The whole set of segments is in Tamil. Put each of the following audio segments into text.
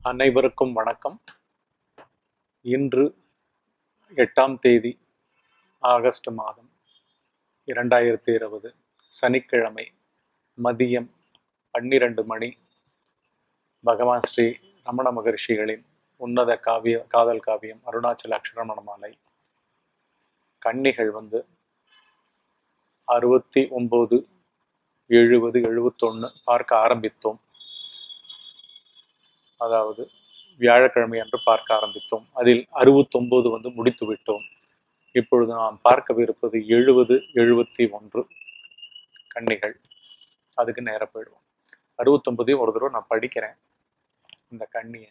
அனைவருக்கும் வணக்கம் இன்று எட்டாம் தேதி ஆகஸ்ட் மாதம் இரண்டாயிரத்தி இருபது சனிக்கிழமை மதியம் பன்னிரண்டு மணி பகவான் ஸ்ரீ ரமண மகரிஷிகளின் உன்னத காவிய காதல் காவியம் அருணாச்சல அக்ஷரமணமாலை கன்னிகள் வந்து அறுபத்தி ஒம்பது எழுபது எழுபத்தொன்று பார்க்க ஆரம்பித்தோம் அதாவது வியாழக்கிழமை அன்று பார்க்க ஆரம்பித்தோம் அதில் அறுபத்தொன்பது வந்து முடித்து விட்டோம் இப்பொழுது நாம் பார்க்கவிருப்பது எழுபது எழுபத்தி ஒன்று கன்னிகள் அதுக்கு நேரம் போயிடுவோம் அறுபத்தொன்பதையும் ஒரு தடவை நான் படிக்கிறேன் இந்த கண்ணியை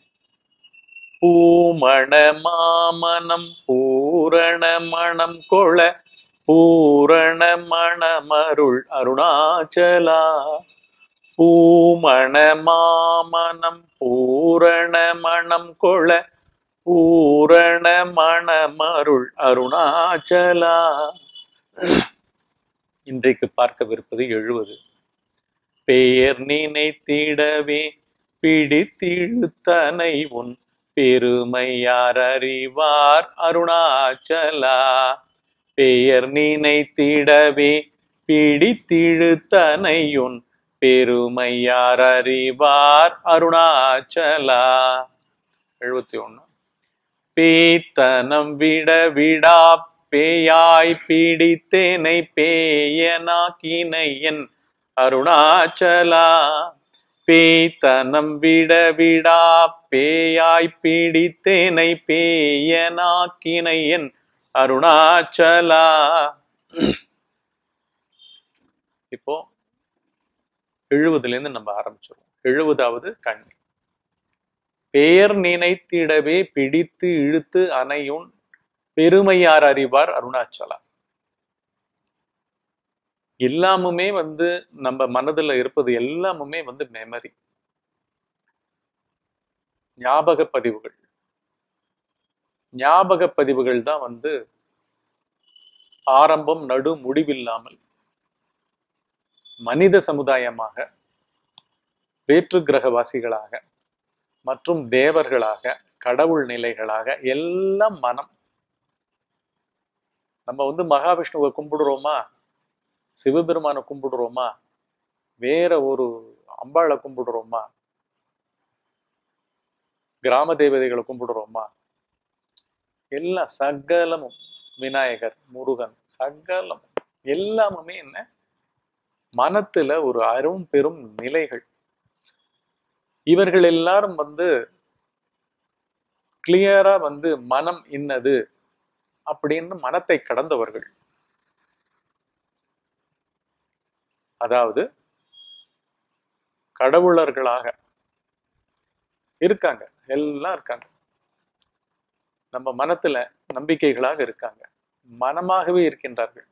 பூமண மாமனம் பூரண மணம் கொள பூரண மணமருள் அருணாச்சலா பூமண மாமனம் பூரண மணம் கொள பூரண மணமருள் அருணாச்சலா இன்றைக்கு பார்க்கவிருப்பது எழுவது பெயர் நினைத்திடவே பிடித்திழுத்தனை உன் பெருமையார் அறிவார் அருணாச்சலா பெயர் நினைத்திடவே பிடித்திழுத்தனையுன் பெருமையார் அறிவார் அருணாச்சலா எழுபத்தி ஒண்ணு பேத்தனம் விட விடா பேயாய் பிடித்தேனை பேயனாக்கினையன் அருணாச்சலா பேய்த்தனம் விட விடா பேயாய் பிடித்தேனை பேயனாக்கினையன் அருணாச்சலா இப்போ எழுபதுல இருந்து நம்ம ஆரம்பிச்சிருவோம் எழுபதாவது கண்ணி பேர் நினைத்திடவே பிடித்து இழுத்து அணையுன் பெருமையார் அறிவார் அருணாச்சலா எல்லாமுமே வந்து நம்ம மனதுல இருப்பது எல்லாமுமே வந்து மெமரி ஞாபக பதிவுகள் ஞாபக பதிவுகள் தான் வந்து ஆரம்பம் நடு முடிவில்லாமல் மனித சமுதாயமாக வேற்று கிரகவாசிகளாக மற்றும் தேவர்களாக கடவுள் நிலைகளாக எல்லாம் மனம் நம்ம வந்து மகாவிஷ்ணுவை கும்பிடுறோமா சிவபெருமானை கும்பிடுறோமா வேற ஒரு அம்பாளை கும்பிடுறோமா கிராம தேவதைகளை கும்பிடுறோமா எல்லாம் சகலமும் விநாயகர் முருகன் சகலமும் எல்லாமுமே என்ன மனத்துல ஒரு அரும் பெரும் நிலைகள் இவர்கள் எல்லாரும் வந்து கிளியரா வந்து மனம் இன்னது அப்படின்னு மனத்தை கடந்தவர்கள் அதாவது கடவுளர்களாக இருக்காங்க எல்லாம் இருக்காங்க நம்ம மனத்துல நம்பிக்கைகளாக இருக்காங்க மனமாகவே இருக்கின்றார்கள்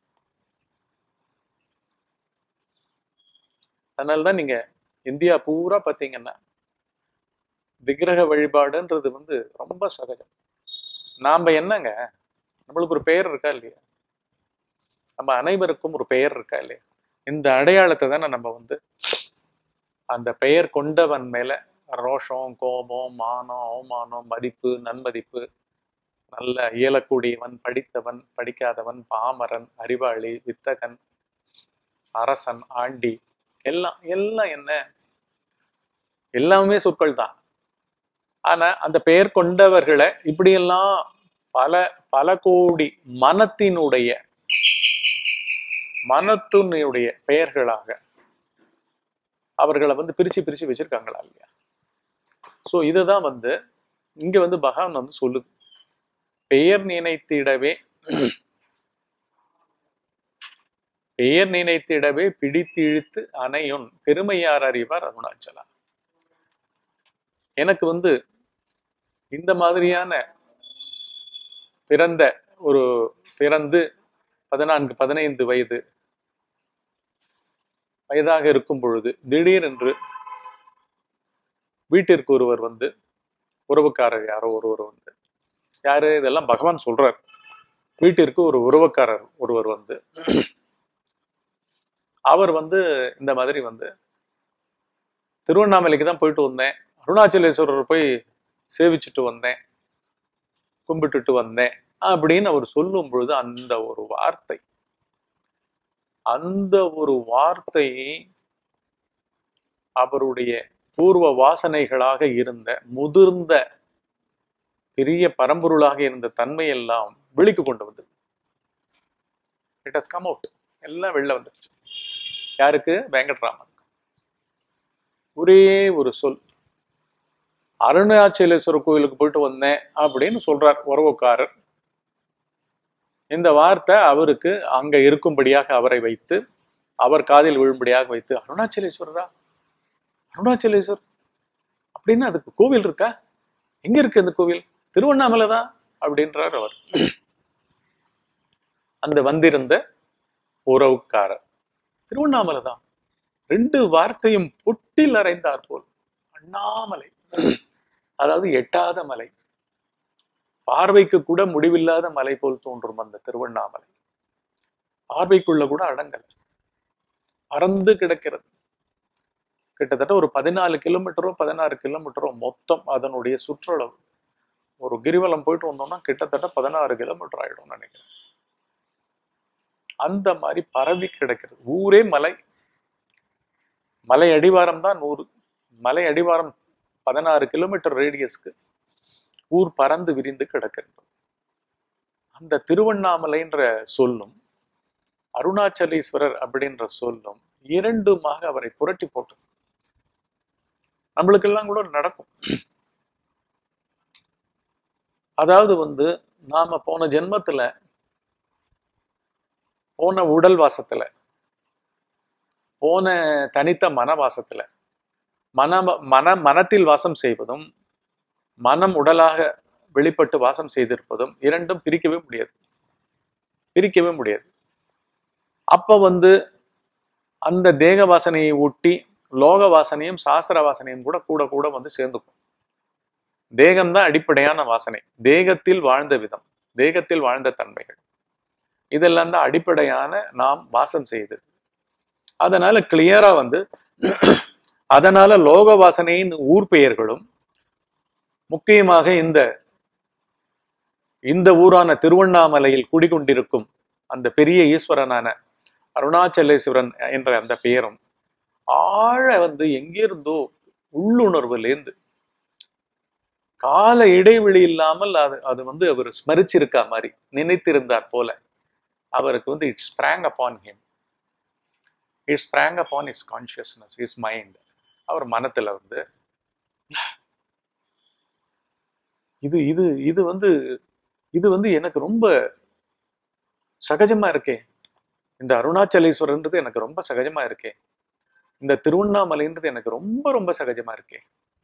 அதனாலதான் நீங்க இந்தியா பூரா பார்த்தீங்கன்னா விக்கிரக வழிபாடுன்றது வந்து ரொம்ப சகஜம் நாம என்னங்க நம்மளுக்கு ஒரு பெயர் இருக்கா இல்லையா நம்ம அனைவருக்கும் ஒரு பெயர் இருக்கா இல்லையா இந்த அடையாளத்தை தானே நம்ம வந்து அந்த பெயர் கொண்டவன் மேல ரோஷம் கோபம் மானம் அவமானம் மதிப்பு நன்மதிப்பு நல்ல இயலக்கூடியவன் படித்தவன் படிக்காதவன் பாமரன் அறிவாளி வித்தகன் அரசன் ஆண்டி எல்லாம் எல்லாம் என்ன எல்லாமே சொற்கள் தான் ஆனா அந்த பெயர் கொண்டவர்களை இப்படியெல்லாம் பல பல கோடி மனத்தினுடைய மனத்தினுடைய பெயர்களாக அவர்களை வந்து பிரிச்சு பிரிச்சு வச்சிருக்காங்களா இல்லையா சோ இதுதான் வந்து இங்க வந்து பகவான் வந்து சொல்லுது பெயர் நினைத்திடவே பெயர் நினைத்திடவே பிடித்து இழுத்து அணையுன் பெருமையார் அறிவார் அருணாச்சலா எனக்கு வந்து இந்த மாதிரியான பிறந்த ஒரு பிறந்து பதினான்கு பதினைந்து வயது வயதாக இருக்கும் பொழுது திடீரென்று வீட்டிற்கு ஒருவர் வந்து உறவுக்காரர் யாரோ ஒருவர் வந்து யாரு இதெல்லாம் பகவான் சொல்றார் வீட்டிற்கு ஒரு உறவுக்காரர் ஒருவர் வந்து அவர் வந்து இந்த மாதிரி வந்து திருவண்ணாமலைக்கு தான் போயிட்டு வந்தேன் அருணாச்சலேஸ்வரர் போய் சேவிச்சுட்டு வந்தேன் கும்பிட்டுட்டு வந்தேன் அப்படின்னு அவர் சொல்லும் பொழுது அந்த ஒரு வார்த்தை அந்த ஒரு வார்த்தை அவருடைய பூர்வ வாசனைகளாக இருந்த முதிர்ந்த பெரிய பரம்பொருளாக இருந்த தன்மையெல்லாம் வெளிக்கு கொண்டு வந்தது இட் ஹஸ் கம் அவுட் எல்லாம் வெளில வந்துருச்சு யாருக்கு வெங்கட்ராமன் ஒரே ஒரு சொல் அருணாச்சலேஸ்வரர் கோயிலுக்கு போயிட்டு வந்தேன் அப்படின்னு சொல்றார் உறவுக்காரர் இந்த வார்த்தை அவருக்கு அங்க இருக்கும்படியாக அவரை வைத்து அவர் காதில் விழும்படியாக வைத்து அருணாச்சலேஸ்வரரா அருணாச்சலேஸ்வர் அப்படின்னு அதுக்கு கோவில் இருக்கா எங்க இருக்கு அந்த கோவில் திருவண்ணாமலை தான் அப்படின்றார் அவர் அந்த வந்திருந்த உறவுக்காரர் திருவண்ணாமலை தான் ரெண்டு வார்த்தையும் பொட்டில் அறைந்தார் போல் அண்ணாமலை அதாவது எட்டாத மலை பார்வைக்கு கூட முடிவில்லாத மலை போல் தோன்றும் அந்த திருவண்ணாமலை பார்வைக்குள்ள கூட அடங்கல பறந்து கிடக்கிறது கிட்டத்தட்ட ஒரு பதினாலு கிலோமீட்டரோ பதினாறு கிலோமீட்டரோ மொத்தம் அதனுடைய சுற்றளவு ஒரு கிரிவலம் போயிட்டு வந்தோம்னா கிட்டத்தட்ட பதினாறு கிலோமீட்டர் ஆயிடும் நினைக்கிறேன் அந்த மாதிரி பரவி கிடக்கிறது ஊரே மலை மலை அடிவாரம் தான் நூறு மலை அடிவாரம் பதினாறு கிலோமீட்டர் ரேடியஸ்க்கு ஊர் பறந்து விரிந்து கிடக்கிறது அந்த திருவண்ணாமலைன்ற சொல்லும் அருணாச்சலேஸ்வரர் அப்படின்ற சொல்லும் இரண்டுமாக அவரை புரட்டி போட்டது நம்மளுக்கெல்லாம் கூட நடக்கும் அதாவது வந்து நாம போன ஜென்மத்துல போன உடல் வாசத்துல போன தனித்த மனவாசத்துல மன மன மனத்தில் வாசம் செய்வதும் மனம் உடலாக வெளிப்பட்டு வாசம் செய்திருப்பதும் இரண்டும் பிரிக்கவே முடியாது பிரிக்கவே முடியாது அப்ப வந்து அந்த தேக வாசனையை ஒட்டி லோக வாசனையும் சாஸ்திர வாசனையும் கூட கூட கூட வந்து சேர்ந்துக்கும் தேகம்தான் அடிப்படையான வாசனை தேகத்தில் வாழ்ந்த விதம் தேகத்தில் வாழ்ந்த தன்மைகள் இதெல்லாம் தான் அடிப்படையான நாம் வாசம் செய்து அதனால கிளியரா வந்து அதனால லோக வாசனையின் ஊர் பெயர்களும் முக்கியமாக இந்த இந்த ஊரான திருவண்ணாமலையில் குடிகொண்டிருக்கும் அந்த பெரிய ஈஸ்வரனான அருணாச்சலேஸ்வரன் என்ற அந்த பெயரும் ஆழ வந்து எங்கிருந்தோ உள்ளுணர்வுலேருந்து கால இடைவெளி இல்லாமல் அது அது வந்து அவர் ஸ்மரிச்சிருக்கா மாதிரி நினைத்திருந்தார் போல அவருக்கு வந்து it's sprang upon him it's sprang upon is consciousness is mind அவர் மனத்துல வந்து இது இது இது வந்து இது வந்து எனக்கு ரொம்ப சகஜமா இருக்கே இந்த அருணாச்சலேஸ்வரன்றது எனக்கு ரொம்ப சகஜமா இருக்கே இந்த திருவண்ணாமலைன்றது எனக்கு ரொம்ப ரொம்ப சகஜமா இருக்கே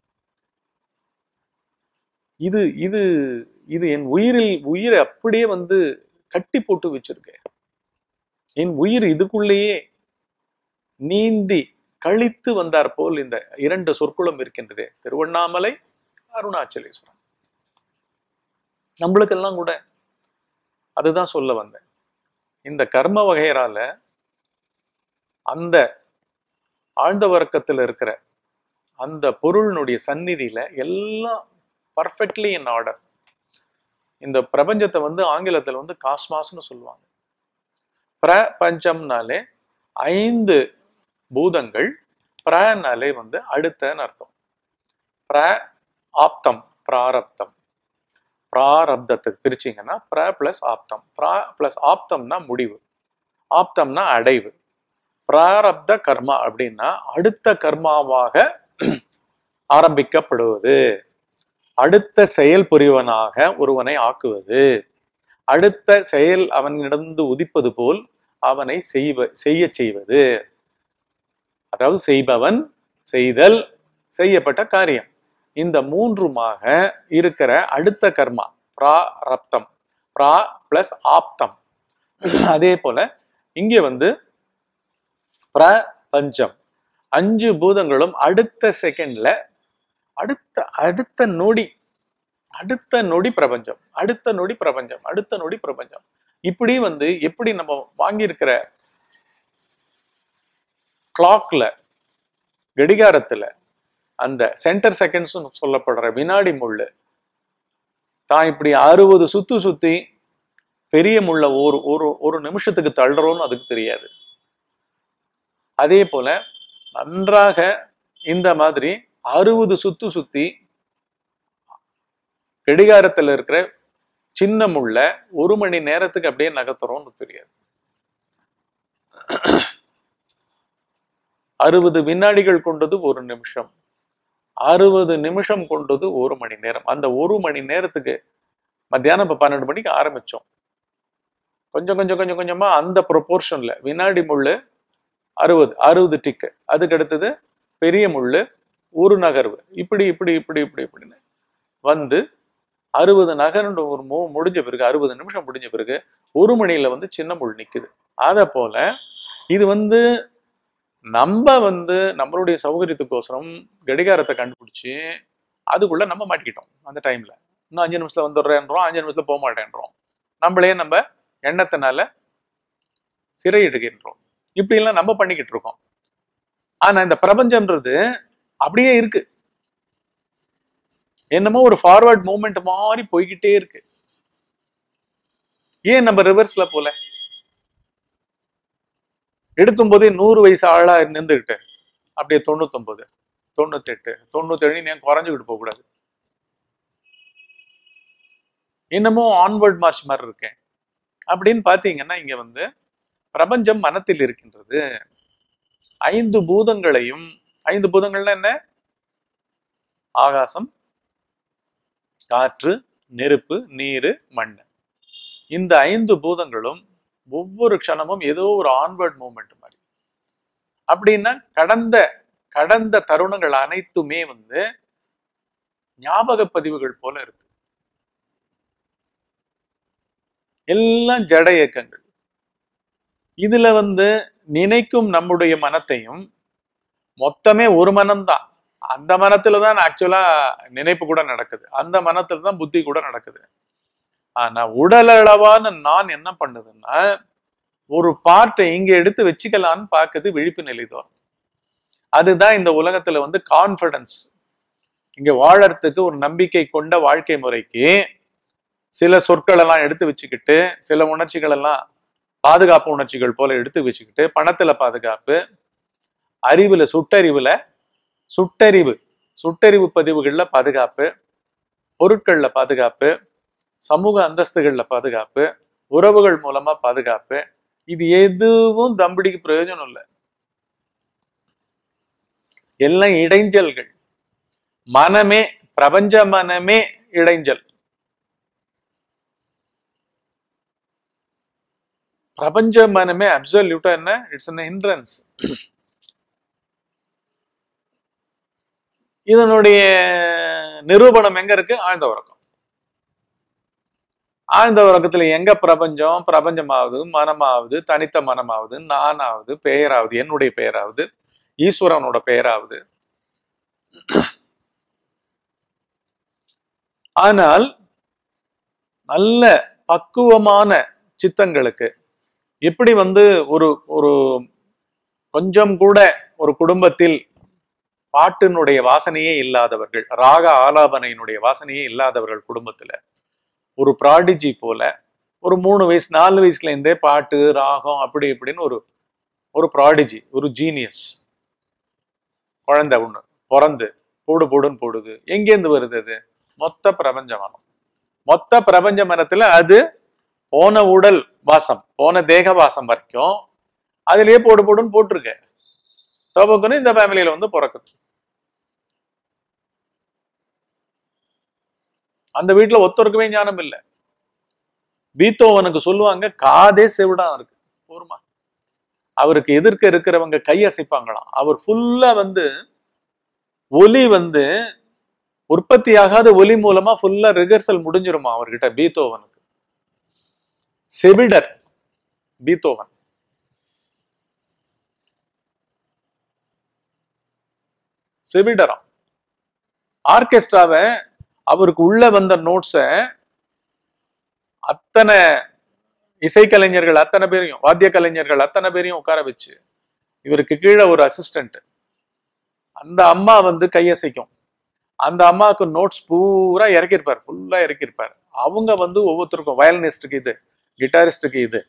இது இது இது என் உயிரில் உயிரை அப்படியே வந்து கட்டி போட்டு வச்சிருக்கேன் என் உயிர் இதுக்குள்ளேயே நீந்தி கழித்து வந்தார் போல் இந்த இரண்டு சொற்குளம் இருக்கின்றதே திருவண்ணாமலை அருணாச்சலேஸ்வரன் நம்மளுக்கெல்லாம் கூட அதுதான் சொல்ல வந்தேன் இந்த கர்ம வகையரால அந்த ஆழ்ந்த வர்க்கத்தில் இருக்கிற அந்த பொருளினுடைய சந்நிதியில எல்லாம் பர்ஃபெக்ட்லி இன் ஆர்டர் இந்த பிரபஞ்சத்தை வந்து ஆங்கிலத்தில் வந்து காஸ்மாஸ்னு சொல்லுவாங்க பிரபஞ்சம்னாலே ஐந்து பூதங்கள் பிரனாலே வந்து அடுத்தன்னு அர்த்தம் பிர ஆப்தம் பிராரப்தம் பிராரப்தத்துக்கு பிரிச்சிங்கன்னா பிர பிளஸ் ஆப்தம் பிரா பிளஸ் ஆப்தம்னா முடிவு ஆப்தம்னா அடைவு பிராரப்த கர்மா அப்படின்னா அடுத்த கர்மாவாக ஆரம்பிக்கப்படுவது அடுத்த செயல் புரிவனாக ஒருவனை ஆக்குவது அடுத்த செயல் அவனிடந்து உதிப்பது போல் அவனை செய்வ செய்ய செய்வது அதாவது செய்பவன் செய்தல் செய்யப்பட்ட காரியம் இந்த மூன்றுமாக இருக்கிற அடுத்த கர்மா பிரா ரப்தம் பிரா பிளஸ் ஆப்தம் அதே போல இங்கே வந்து பிரபஞ்சம் அஞ்சு பூதங்களும் அடுத்த செகண்ட்ல அடுத்த அடுத்த நொடி அடுத்த நொடி பிரபஞ்சம் அடுத்த நொடி பிரபஞ்சம் அடுத்த நொடி பிரபஞ்சம் இப்படி வந்து எப்படி நம்ம வாங்கியிருக்கிற கிளாக்ல கடிகாரத்துல அந்த சென்டர் செகண்ட்ஸ் சொல்லப்படுற வினாடி முள்ளு தான் இப்படி அறுபது சுத்து சுத்தி பெரிய முள்ள ஒரு ஒரு ஒரு நிமிஷத்துக்கு தள்ளுறோம்னு அதுக்கு தெரியாது அதே போல நன்றாக இந்த மாதிரி அறுபது சுத்து சுத்தி கடிகாரத்துல இருக்கிற சின்ன முள்ள ஒரு மணி நேரத்துக்கு அப்படியே நகர்த்துறோம்னு தெரியாது அறுபது வினாடிகள் கொண்டது ஒரு நிமிஷம் அறுபது நிமிஷம் கொண்டது ஒரு மணி நேரம் அந்த ஒரு மணி நேரத்துக்கு மத்தியானம் இப்போ பன்னெண்டு மணிக்கு ஆரம்பிச்சோம் கொஞ்சம் கொஞ்சம் கொஞ்சம் கொஞ்சமா அந்த ப்ரொபோர்ஷன்ல வினாடி முள்ளு அறுபது அறுபது டிக்கு அதுக்கு அடுத்தது பெரிய முள்ளு ஒரு நகர்வு இப்படி இப்படி இப்படி இப்படி இப்படின்னு வந்து அறுபது நகர்ந்து ஒரு மூ முடிஞ்ச பிறகு அறுபது நிமிஷம் முடிஞ்ச பிறகு ஒரு மணியில வந்து சின்ன முள் நிக்குது அதை போல இது வந்து நம்ம வந்து நம்மளுடைய சௌகரியத்துக்கோசரம் கடிகாரத்தை கண்டுபிடிச்சு அதுக்குள்ள நம்ம மாட்டிக்கிட்டோம் அந்த டைம்ல இன்னும் அஞ்சு நிமிஷத்துல வந்துடுறேன்றோம் அஞ்சு நிமிஷத்துல போக மாட்டேன்றோம் நம்மளே நம்ம எண்ணத்தினால சிறையிடுகின்றோம் இப்படி எல்லாம் நம்ம பண்ணிக்கிட்டு இருக்கோம் ஆனா இந்த பிரபஞ்சம்ன்றது அப்படியே இருக்கு என்னமோ ஒரு ஃபார்வர்ட் மூமெண்ட் மாதிரி போய்கிட்டே இருக்கு ஏன் நம்ம ரிவர்ஸ்ல போல எடுக்கும் போதே நூறு வயசு ஆளா நின்றுகிட்டு அப்படியே தொண்ணூத்தொன்பது தொண்ணூத்தெட்டு தொண்ணூத்தேழு நான் குறைஞ்சுக்கிட்டு போக கூடாது என்னமோ ஆன்வர்ட் மார்ச் மாதிரி இருக்கேன் அப்படின்னு பாத்தீங்கன்னா இங்க வந்து பிரபஞ்சம் மனத்தில் இருக்கின்றது ஐந்து பூதங்களையும் ஐந்து பூதங்கள்னா என்ன ஆகாசம் காற்று நெருப்பு நீரு மண் இந்த ஐந்து பூதங்களும் ஒவ்வொரு க்ஷணமும் ஏதோ ஒரு ஆன்வர்ட் மூமெண்ட் மாதிரி அப்படின்னா கடந்த கடந்த தருணங்கள் அனைத்துமே வந்து ஞாபக பதிவுகள் போல இருக்கு எல்லாம் ஜட இயக்கங்கள் இதுல வந்து நினைக்கும் நம்முடைய மனத்தையும் மொத்தமே ஒரு மனம்தான் அந்த மனத்துல தான் ஆக்சுவலா நினைப்பு கூட நடக்குது அந்த மனத்துல தான் புத்தி கூட நடக்குது ஆனா உடல் அளவான நான் என்ன பண்ணுதுன்னா ஒரு பார்ட்டை இங்க எடுத்து வச்சுக்கலான்னு பாக்குது விழிப்பு நிலை தோறும் அதுதான் இந்த உலகத்துல வந்து கான்பிடன்ஸ் இங்க வாழறதுக்கு ஒரு நம்பிக்கை கொண்ட வாழ்க்கை முறைக்கு சில சொற்கள் எல்லாம் எடுத்து வச்சுக்கிட்டு சில உணர்ச்சிகள் எல்லாம் பாதுகாப்பு உணர்ச்சிகள் போல எடுத்து வச்சுக்கிட்டு பணத்துல பாதுகாப்பு அறிவுல சுட்டறிவுல சுட்டறிவு சுட்டறிவு பதிவுகள்ல பாதுகாப்பு பொருட்கள்ல பாதுகாப்பு சமூக அந்தஸ்துகள்ல பாதுகாப்பு உறவுகள் மூலமா பாதுகாப்பு இது எதுவும் தம்பிடிக்கு பிரயோஜனம் இல்லை எல்லாம் இடைஞ்சல்கள் மனமே பிரபஞ்ச மனமே இடைஞ்சல் பிரபஞ்ச மனமே அப்சல்யூட்டா என்ன இட்ஸ் அன் ஹிண்ட்ரன்ஸ் இதனுடைய நிரூபணம் எங்க இருக்கு ஆழ்ந்த உறக்கம் ஆழ்ந்த உறக்கத்துல எங்க பிரபஞ்சம் பிரபஞ்சமாவது மனமாவது தனித்த மனமாவது நானாவது பெயராவது என்னுடைய பெயராவது ஈஸ்வரனோட பெயராவது ஆனால் நல்ல பக்குவமான சித்தங்களுக்கு எப்படி வந்து ஒரு ஒரு கொஞ்சம் கூட ஒரு குடும்பத்தில் பாட்டினுடைய வாசனையே இல்லாதவர்கள் ராக ஆலாபனையினுடைய வாசனையே இல்லாதவர்கள் குடும்பத்துல ஒரு ப்ராடிஜி போல ஒரு மூணு வயசு நாலு வயசுல இருந்தே பாட்டு ராகம் அப்படி இப்படின்னு ஒரு ஒரு ப்ராடிஜி ஒரு ஜீனியஸ் குழந்தை ஒண்ணு பிறந்து போடு போடுன்னு போடுது எங்கேருந்து வருது அது மொத்த பிரபஞ்ச மனம் மொத்த பிரபஞ்ச மனத்துல அது போன உடல் வாசம் போன தேக வாசம் வரைக்கும் அதுலயே போடு போடுன்னு போட்டிருக்கு சோபக்குன்னு இந்த ஃபேமிலியில வந்து பிறக்குது அந்த வீட்டுல ஒருத்தருக்குமே ஞானம் இல்லை பீத்தோவனுக்கு சொல்லுவாங்க காதே செவிடா இருக்கு போருமா அவருக்கு எதிர்க்க இருக்கிறவங்க கையசைப்பாங்களாம் அவர் ஃபுல்லா வந்து ஒலி வந்து உற்பத்தி ஆகாத ஒலி மூலமா ஃபுல்லா ரிகர்சல் முடிஞ்சிருமா அவர்கிட்ட பீத்தோவனுக்கு செவிடர் பீத்தோவன் செவிடராம் ஆர்கெஸ்ட்ராவை அவருக்கு உள்ள வந்த நோட்ஸை அத்தனை இசைக்கலைஞர்கள் அத்தனை பேரையும் வாத்திய கலைஞர்கள் அத்தனை பேரையும் உட்கார வச்சு இவருக்கு கீழே ஒரு அசிஸ்டன்ட் அந்த அம்மா வந்து கையசைக்கும் அந்த அம்மாவுக்கு நோட்ஸ் பூரா இறக்கியிருப்பார் ஃபுல்லா இறக்கியிருப்பார் அவங்க வந்து ஒவ்வொருத்தருக்கும் வயலினிஸ்டுக்கு இது கிட்டாரிஸ்டுக்கு இது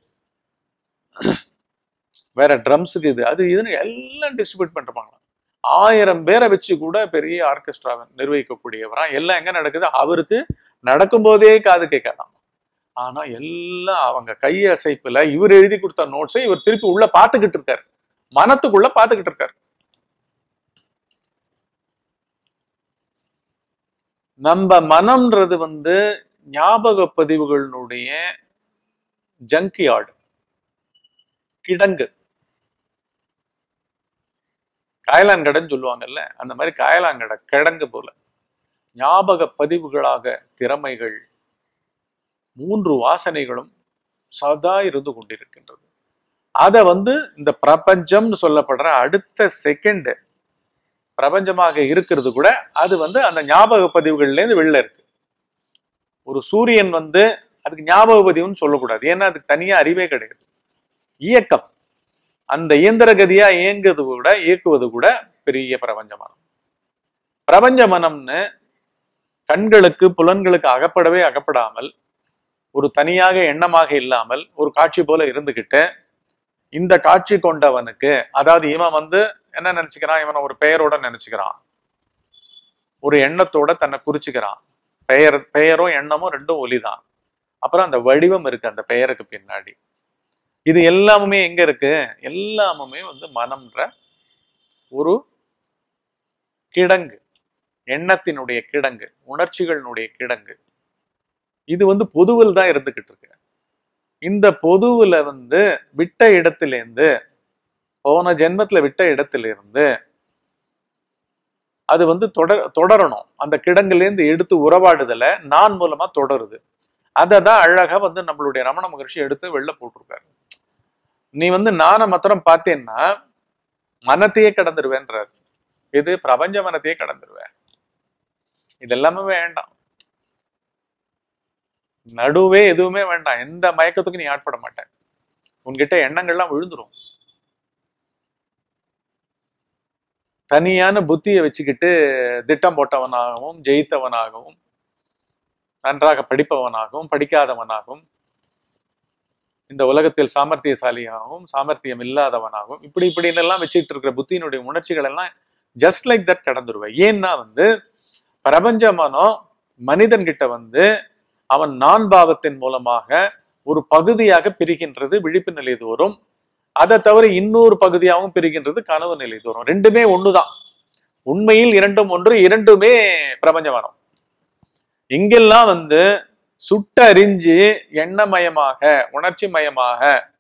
வேற ட்ரம்ஸுக்கு இது அது இதுன்னு எல்லாம் டிஸ்ட்ரிபியூட் பண்ணிருப்பாங்க ஆயிரம் பேரை வச்சு கூட பெரிய ஆர்கெஸ்ட்ராவை நிர்வகிக்கக்கூடியவரா எல்லாம் எங்க நடக்குது அவருக்கு நடக்கும்போதே காது கேட்காதாம் ஆனா எல்லாம் அவங்க கை அசைப்புல இவர் எழுதி கொடுத்த நோட்ஸை இவர் திருப்பி உள்ள பாத்துக்கிட்டு இருக்காரு மனத்துக்குள்ள பாத்துக்கிட்டு இருக்காரு நம்ம மனம்ன்றது வந்து ஞாபக பதிவுகளினுடைய ஜங்கியார்டு கிடங்கு காயலாங்கடைன்னு சொல்லுவாங்கல்ல அந்த மாதிரி காயலாங்கடை கிடங்கு போல ஞாபக பதிவுகளாக திறமைகள் மூன்று வாசனைகளும் சதா இருந்து கொண்டிருக்கின்றது அதை வந்து இந்த பிரபஞ்சம்னு சொல்லப்படுற அடுத்த செகண்ட் பிரபஞ்சமாக இருக்கிறது கூட அது வந்து அந்த ஞாபக பதிவுகள்ல இருந்து வெளில இருக்கு ஒரு சூரியன் வந்து அதுக்கு ஞாபக பதிவுன்னு சொல்லக்கூடாது ஏன்னா அதுக்கு தனியா அறிவே கிடையாது இயக்கம் அந்த இயந்திர கதியா இயங்குறது கூட இயக்குவது கூட பெரிய பிரபஞ்ச மனம் பிரபஞ்ச மனம்னு கண்களுக்கு புலன்களுக்கு அகப்படவே அகப்படாமல் ஒரு தனியாக எண்ணமாக இல்லாமல் ஒரு காட்சி போல இருந்துகிட்டு இந்த காட்சி கொண்டவனுக்கு அதாவது இவன் வந்து என்ன நினைச்சுக்கிறான் இவனை ஒரு பெயரோட நினைச்சுக்கிறான் ஒரு எண்ணத்தோட தன்னை குறிச்சுக்கிறான் பெயர் பெயரும் எண்ணமும் ரெண்டும் ஒலிதான் அப்புறம் அந்த வடிவம் இருக்கு அந்த பெயருக்கு பின்னாடி இது எல்லாமுமே எங்க இருக்கு எல்லாமுமே வந்து மனம்ன்ற ஒரு கிடங்கு எண்ணத்தினுடைய கிடங்கு உணர்ச்சிகளினுடைய கிடங்கு இது வந்து பொதுவில் தான் இருந்துகிட்டு இருக்கு இந்த பொதுவுல வந்து விட்ட இடத்திலேருந்து போன ஜென்மத்துல விட்ட இடத்திலிருந்து அது வந்து தொடர் தொடரணும் அந்த கிடங்குலேருந்து எடுத்து உறவாடுதலை நான் மூலமா தொடருது அதை தான் அழகா வந்து நம்மளுடைய ரமண மகர்ஷி எடுத்து வெளில போட்டிருக்காரு நீ வந்து நானை மாத்திரம் பார்த்தேன்னா மனத்தையே கடந்துருவேன்றார் இது பிரபஞ்ச மனத்தையே கடந்துருவேன் இதெல்லாமே வேண்டாம் நடுவே எதுவுமே வேண்டாம் எந்த மயக்கத்துக்கும் நீ ஆட்பட மாட்டேன் உன்கிட்ட எண்ணங்கள்லாம் விழுந்துரும் தனியான புத்தியை வச்சுக்கிட்டு திட்டம் போட்டவனாகவும் ஜெயித்தவனாகவும் நன்றாக படிப்பவனாகவும் படிக்காதவனாகவும் இந்த உலகத்தில் சாமர்த்தியசாலியாகவும் சாமர்த்தியம் இல்லாதவனாகவும் இப்படி இப்படின்னு எல்லாம் வச்சுக்கிட்டு இருக்கிற புத்தியினுடைய உணர்ச்சிகள் எல்லாம் ஜஸ்ட் லைக் தட் கடந்துருவேன் ஏன்னா வந்து பிரபஞ்ச மனம் மனிதன்கிட்ட வந்து அவன் நான் பாவத்தின் மூலமாக ஒரு பகுதியாக பிரிக்கின்றது விழிப்பு நிலை தோறும் அதை தவிர இன்னொரு பகுதியாகவும் பிரிக்கின்றது கனவு நிலை தோறும் ரெண்டுமே ஒண்ணுதான் உண்மையில் இரண்டும் ஒன்று இரண்டுமே பிரபஞ்ச மனம் இங்கெல்லாம் வந்து சுட்டறிஞ்சு எண்ணமயமாக உணர்ச்சி மயமாக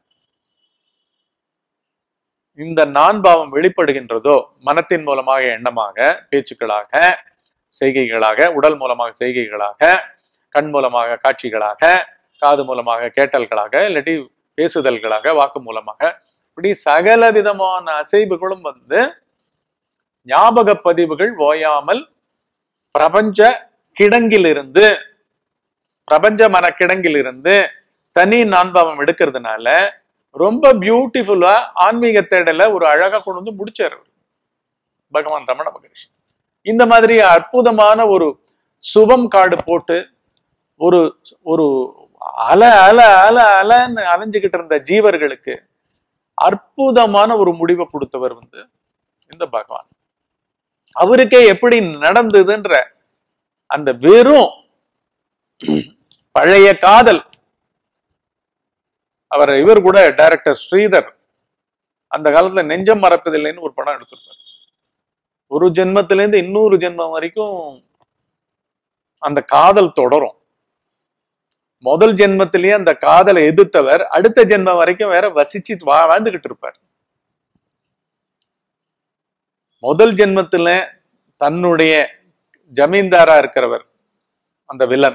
இந்த நான் பாவம் வெளிப்படுகின்றதோ மனத்தின் மூலமாக எண்ணமாக பேச்சுக்களாக செய்கைகளாக உடல் மூலமாக செய்கைகளாக கண் மூலமாக காட்சிகளாக காது மூலமாக கேட்டல்களாக இல்லாட்டி பேசுதல்களாக வாக்கு மூலமாக இப்படி சகல விதமான அசைவுகளும் வந்து ஞாபக பதிவுகள் ஓயாமல் பிரபஞ்ச கிடங்கிலிருந்து பிரபஞ்ச மன கிடங்கிலிருந்து தனி நான்பாவம் எடுக்கிறதுனால ரொம்ப பியூட்டிஃபுல்லா ஆன்மீக தேடல ஒரு அழகா கொண்டு வந்து முடிச்சாரு அவரு. பகவான் ரமண மகரிஷி இந்த மாதிரி அற்புதமான ஒரு சுபம் காடு போட்டு ஒரு ஒரு அல அல அல அலன்னு அலைஞ்சுக்கிட்டு இருந்த ஜீவர்களுக்கு அற்புதமான ஒரு முடிவை கொடுத்தவர் வந்து இந்த பகவான் அவருக்கே எப்படி நடந்ததுன்ற அந்த வெறும் பழைய காதல் அவர் இவர் கூட டைரக்டர் ஸ்ரீதர் அந்த காலத்துல நெஞ்சம் மறப்பதில்லைன்னு ஒரு படம் எடுத்திருப்பார் ஒரு ஜென்மத்திலேருந்து இன்னொரு ஜென்மம் வரைக்கும் அந்த காதல் தொடரும் முதல் ஜென்மத்திலேயே அந்த காதலை எதிர்த்தவர் அடுத்த ஜென்மம் வரைக்கும் வேற வசிச்சு வா- வாழ்ந்துகிட்டு இருப்பார் முதல் ஜென்மத்துல தன்னுடைய ஜமீன்தாரா இருக்கிறவர் அந்த வில்லன்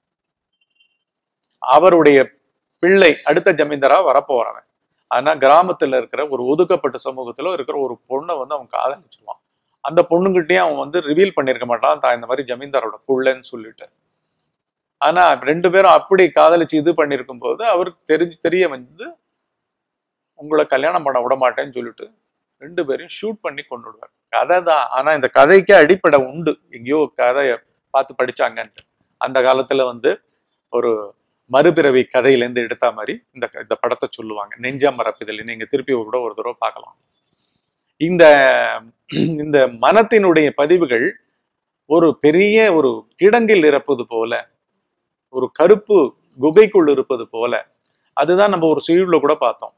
அவருடைய பிள்ளை அடுத்த ஜமீன்தாரா வரப்போறவன் ஆனா கிராமத்துல இருக்கிற ஒரு ஒதுக்கப்பட்ட சமூகத்துல இருக்கிற ஒரு பொண்ணை வந்து அவன் காதலிச்சிருவான் அந்த பொண்ணுகிட்டயும் அவன் வந்து ரிவீல் பண்ணியிருக்க மாட்டான் தான் இந்த மாதிரி ஜமீன்தாரோட புள்ளன்னு சொல்லிட்டு ஆனா ரெண்டு பேரும் அப்படி காதலிச்சு இது பண்ணியிருக்கும் போது அவருக்கு தெரிஞ்சு தெரிய வந்து உங்களை கல்யாணம் பண்ண விட மாட்டேன்னு சொல்லிட்டு ரெண்டு பேரையும் ஷூட் பண்ணி கொண்டுடுவார் கதை தான் ஆனா இந்த கதைக்கு அடிப்படை உண்டு எங்கேயோ கதையை பார்த்து படிச்சாங்கன்ட்டு அந்த காலத்துல வந்து ஒரு மறுபிறவி கதையிலேருந்து எடுத்த மாதிரி இந்த இந்த படத்தை சொல்லுவாங்க நெஞ்சம் மரப்பிதழ் நீங்க திருப்பி கூட ஒரு தடவை பார்க்கலாம் இந்த இந்த மனத்தினுடைய பதிவுகள் ஒரு பெரிய ஒரு கிடங்கில் இருப்பது போல ஒரு கருப்பு குகைக்குள் இருப்பது போல அதுதான் நம்ம ஒரு சீழ்ல கூட பார்த்தோம்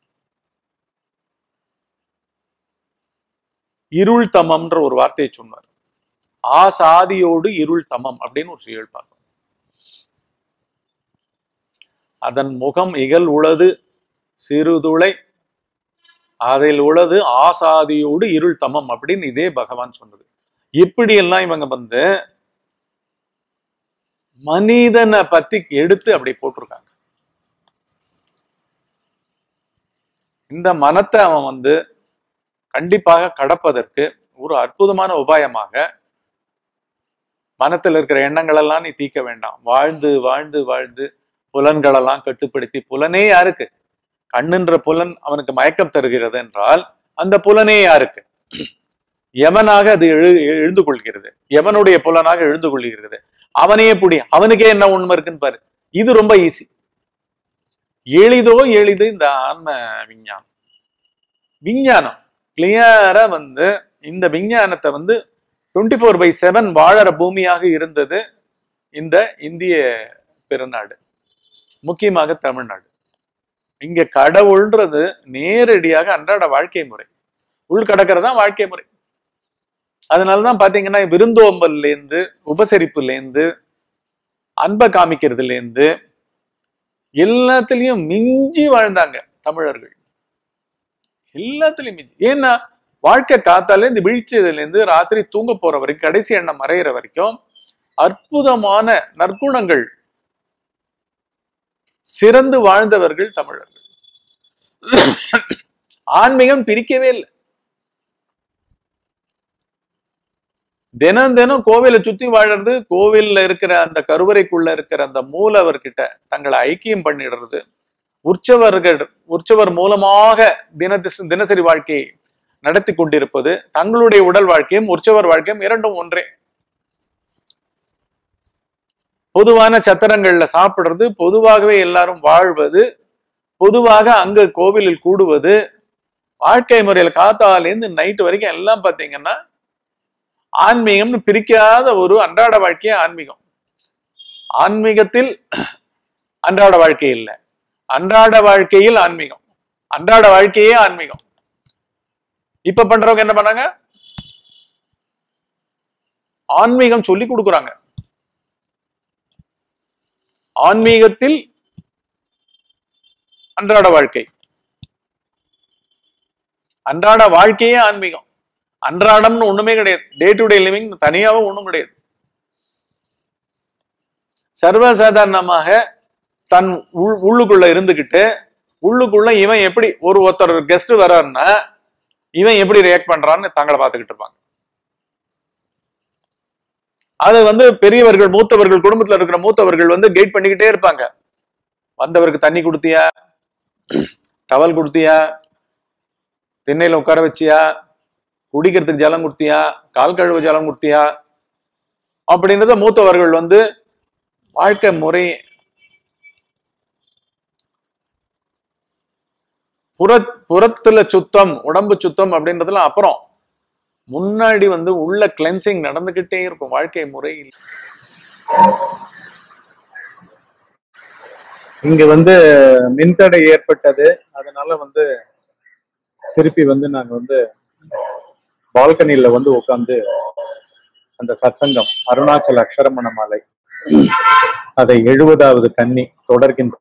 இருள் தமம்ன்ற ஒரு வார்த்தையை சொன்னார் ஆசாதியோடு இருள் தமம் அப்படின்னு ஒரு சீழ் பார்த்தோம் அதன் முகம் இகல் உளது சிறுதுளை அதில் உளது ஆசாதியோடு இருள் தமம் அப்படின்னு இதே பகவான் சொன்னது இப்படி எல்லாம் இவங்க வந்து மனிதனை பத்தி எடுத்து அப்படி போட்டிருக்காங்க இந்த மனத்தை அவன் வந்து கண்டிப்பாக கடப்பதற்கு ஒரு அற்புதமான உபாயமாக மனத்தில் இருக்கிற எண்ணங்கள் எல்லாம் நீ தீக்க வேண்டாம் வாழ்ந்து வாழ்ந்து வாழ்ந்து புலன்களெல்லாம் கட்டுப்படுத்தி புலனே யாருக்கு கண்ணுன்ற புலன் அவனுக்கு மயக்கம் தருகிறது என்றால் அந்த புலனே யாருக்கு யமனாக அது எழு எழுந்து கொள்கிறது யமனுடைய புலனாக எழுந்து கொள்கிறது அவனையே புடி அவனுக்கே என்ன உண்மை இருக்குன்னு பாரு இது ரொம்ப ஈஸி எளிதோ எளிது இந்த ஆன்ம விஞ்ஞானம் விஞ்ஞானம் கிளியரா வந்து இந்த விஞ்ஞானத்தை வந்து டுவெண்ட்டி ஃபோர் பை செவன் வாழற பூமியாக இருந்தது இந்த இந்திய பெருநாடு முக்கியமாக தமிழ்நாடு இங்க கடவுள்ன்றது நேரடியாக அன்றாட வாழ்க்கை முறை உள் கடக்கிறது வாழ்க்கை முறை அதனாலதான் பாத்தீங்கன்னா விருந்தோம்பல்ல இருந்து உபசரிப்புல இருந்து அன்பை காமிக்கிறதுல இருந்து எல்லாத்துலயும் மிஞ்சி வாழ்ந்தாங்க தமிழர்கள் எல்லாத்துலயும் மிஞ்சி ஏன்னா வாழ்க்கை காத்தால இருந்து வீழ்ச்சியதுல இருந்து ராத்திரி தூங்க போற வரைக்கும் கடைசி எண்ணம் மறையிற வரைக்கும் அற்புதமான நற்குணங்கள் சிறந்து வாழ்ந்தவர்கள் தமிழர்கள் ஆன்மீகம் பிரிக்கவே இல்லை தினம் தினம் கோவிலை சுத்தி வாழறது கோவில்ல இருக்கிற அந்த கருவறைக்குள்ள இருக்கிற அந்த மூலவர்கிட்ட தங்களை ஐக்கியம் பண்ணிடுறது உற்சவர்கள் உற்சவர் மூலமாக தின தினசரி வாழ்க்கையை நடத்தி கொண்டிருப்பது தங்களுடைய உடல் வாழ்க்கையும் உற்சவர் வாழ்க்கையும் இரண்டும் ஒன்றே பொதுவான சத்திரங்கள்ல சாப்பிடுறது பொதுவாகவே எல்லாரும் வாழ்வது பொதுவாக அங்க கோவிலில் கூடுவது வாழ்க்கை முறையில காத்தாலேருந்து நைட்டு வரைக்கும் எல்லாம் பாத்தீங்கன்னா ஆன்மீகம்னு பிரிக்காத ஒரு அன்றாட வாழ்க்கையே ஆன்மீகம் ஆன்மீகத்தில் அன்றாட வாழ்க்கை இல்லை அன்றாட வாழ்க்கையில் ஆன்மீகம் அன்றாட வாழ்க்கையே ஆன்மீகம் இப்ப பண்றவங்க என்ன பண்ணாங்க ஆன்மீகம் சொல்லி கொடுக்குறாங்க ஆன்மீகத்தில் அன்றாட வாழ்க்கை அன்றாட வாழ்க்கையே ஆன்மீகம் அன்றாடம்னு ஒண்ணுமே கிடையாது டே டு டே லிவிங் தனியாவும் ஒண்ணும் கிடையாது சர்வசாதாரணமாக தன் உள் உள்ளுக்குள்ள இருந்துகிட்டு உள்ளுக்குள்ள இவன் எப்படி ஒரு ஒருத்தர் கெஸ்ட் வர்றாருன்னா இவன் எப்படி ரியாக்ட் பண்றான்னு தங்களை பார்த்துக்கிட்டு இருப்பாங்க அது வந்து பெரியவர்கள் மூத்தவர்கள் குடும்பத்துல இருக்கிற மூத்தவர்கள் வந்து கைட் பண்ணிக்கிட்டே இருப்பாங்க வந்தவருக்கு தண்ணி கொடுத்தியா டவல் கொடுத்தியா திண்ணையில உட்கார வச்சியா குடிக்கிறதுக்கு ஜலம் கொடுத்தியா கால் கழுவ ஜலம் கொடுத்தியா அப்படின்றத மூத்தவர்கள் வந்து வாழ்க்கை முறை புற புறத்துல சுத்தம் உடம்பு சுத்தம் அப்படின்றதுல அப்புறம் முன்னாடி வந்து உள்ள கிளென்சிங் நடந்துகிட்டே இருக்கும் வாழ்க்கை முறையில் இங்க வந்து மின்தடை ஏற்பட்டது அதனால வந்து திருப்பி வந்து நாங்க வந்து பால்கனில வந்து உட்கார்ந்து அந்த சத்சங்கம் அருணாச்சல அக்ஷரமண மாலை அதை எழுபதாவது கன்னி தொடர்கின்ற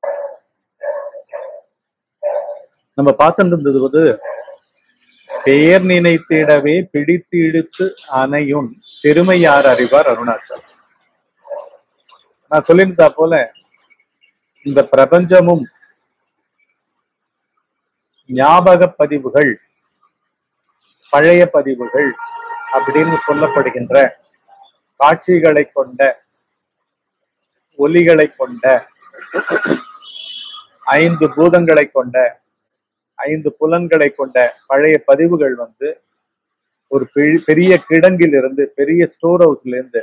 நம்ம பார்த்துட்டு இருந்தது வந்து பெயர் நினைத்திடவே பிடித்து இழுத்து அணையும் பெருமை யார் அறிவார் அருணாச்சல் நான் சொல்லியிருந்தா போல இந்த பிரபஞ்சமும் ஞாபக பதிவுகள் பழைய பதிவுகள் அப்படின்னு சொல்லப்படுகின்ற காட்சிகளை கொண்ட ஒலிகளை கொண்ட ஐந்து பூதங்களை கொண்ட ஐந்து புலன்களை கொண்ட பழைய பதிவுகள் வந்து ஒரு பெ- பெரிய கிடங்கில் இருந்து பெரிய ஸ்டோர் ஹவுஸ்ல இருந்து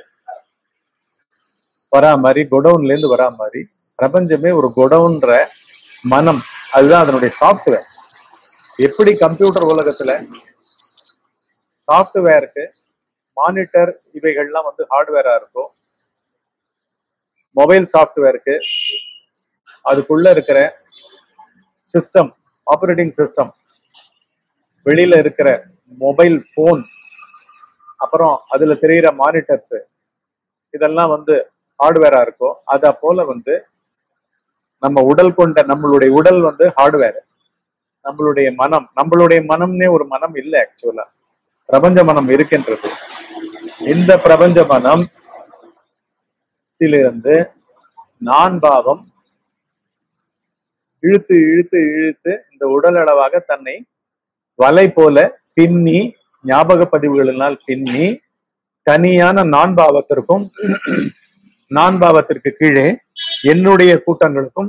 வரா மாதிரி குடவுன்ல இருந்து வரா மாதிரி பிரபஞ்சமே ஒரு குடவுன்ற மனம் அதுதான் அதனுடைய சாஃப்ட்வேர் எப்படி கம்ப்யூட்டர் உலகத்துல சாஃப்ட்வேருக்கு மானிட்டர் இவைகள்லாம் வந்து ஹார்ட்வேரா இருக்கும் மொபைல் சாஃப்ட்வேருக்கு அதுக்குள்ள இருக்கிற சிஸ்டம் ஆப்ரேட்டிங் சிஸ்டம் வெளியில இருக்கிற மொபைல் ஃபோன் அப்புறம் அதுல தெரிகிற மானிட்டர்ஸ் இதெல்லாம் வந்து ஹார்ட்வேரா இருக்கும் அத போல வந்து நம்ம உடல் கொண்ட நம்மளுடைய உடல் வந்து ஹார்ட்வேர் நம்மளுடைய மனம் நம்மளுடைய மனம்னே ஒரு மனம் இல்லை ஆக்சுவலா பிரபஞ்ச மனம் இருக்கின்றது இந்த பிரபஞ்ச மனம் இருந்து நான் பாவம் இழுத்து இழுத்து இழுத்து இந்த உடல் அளவாக தன்னை வலை போல பின்னி ஞாபக பதிவுகளினால் பின்னி தனியான நான் பாவத்திற்கும் நான் பாவத்திற்கு கீழே என்னுடைய கூட்டங்களுக்கும்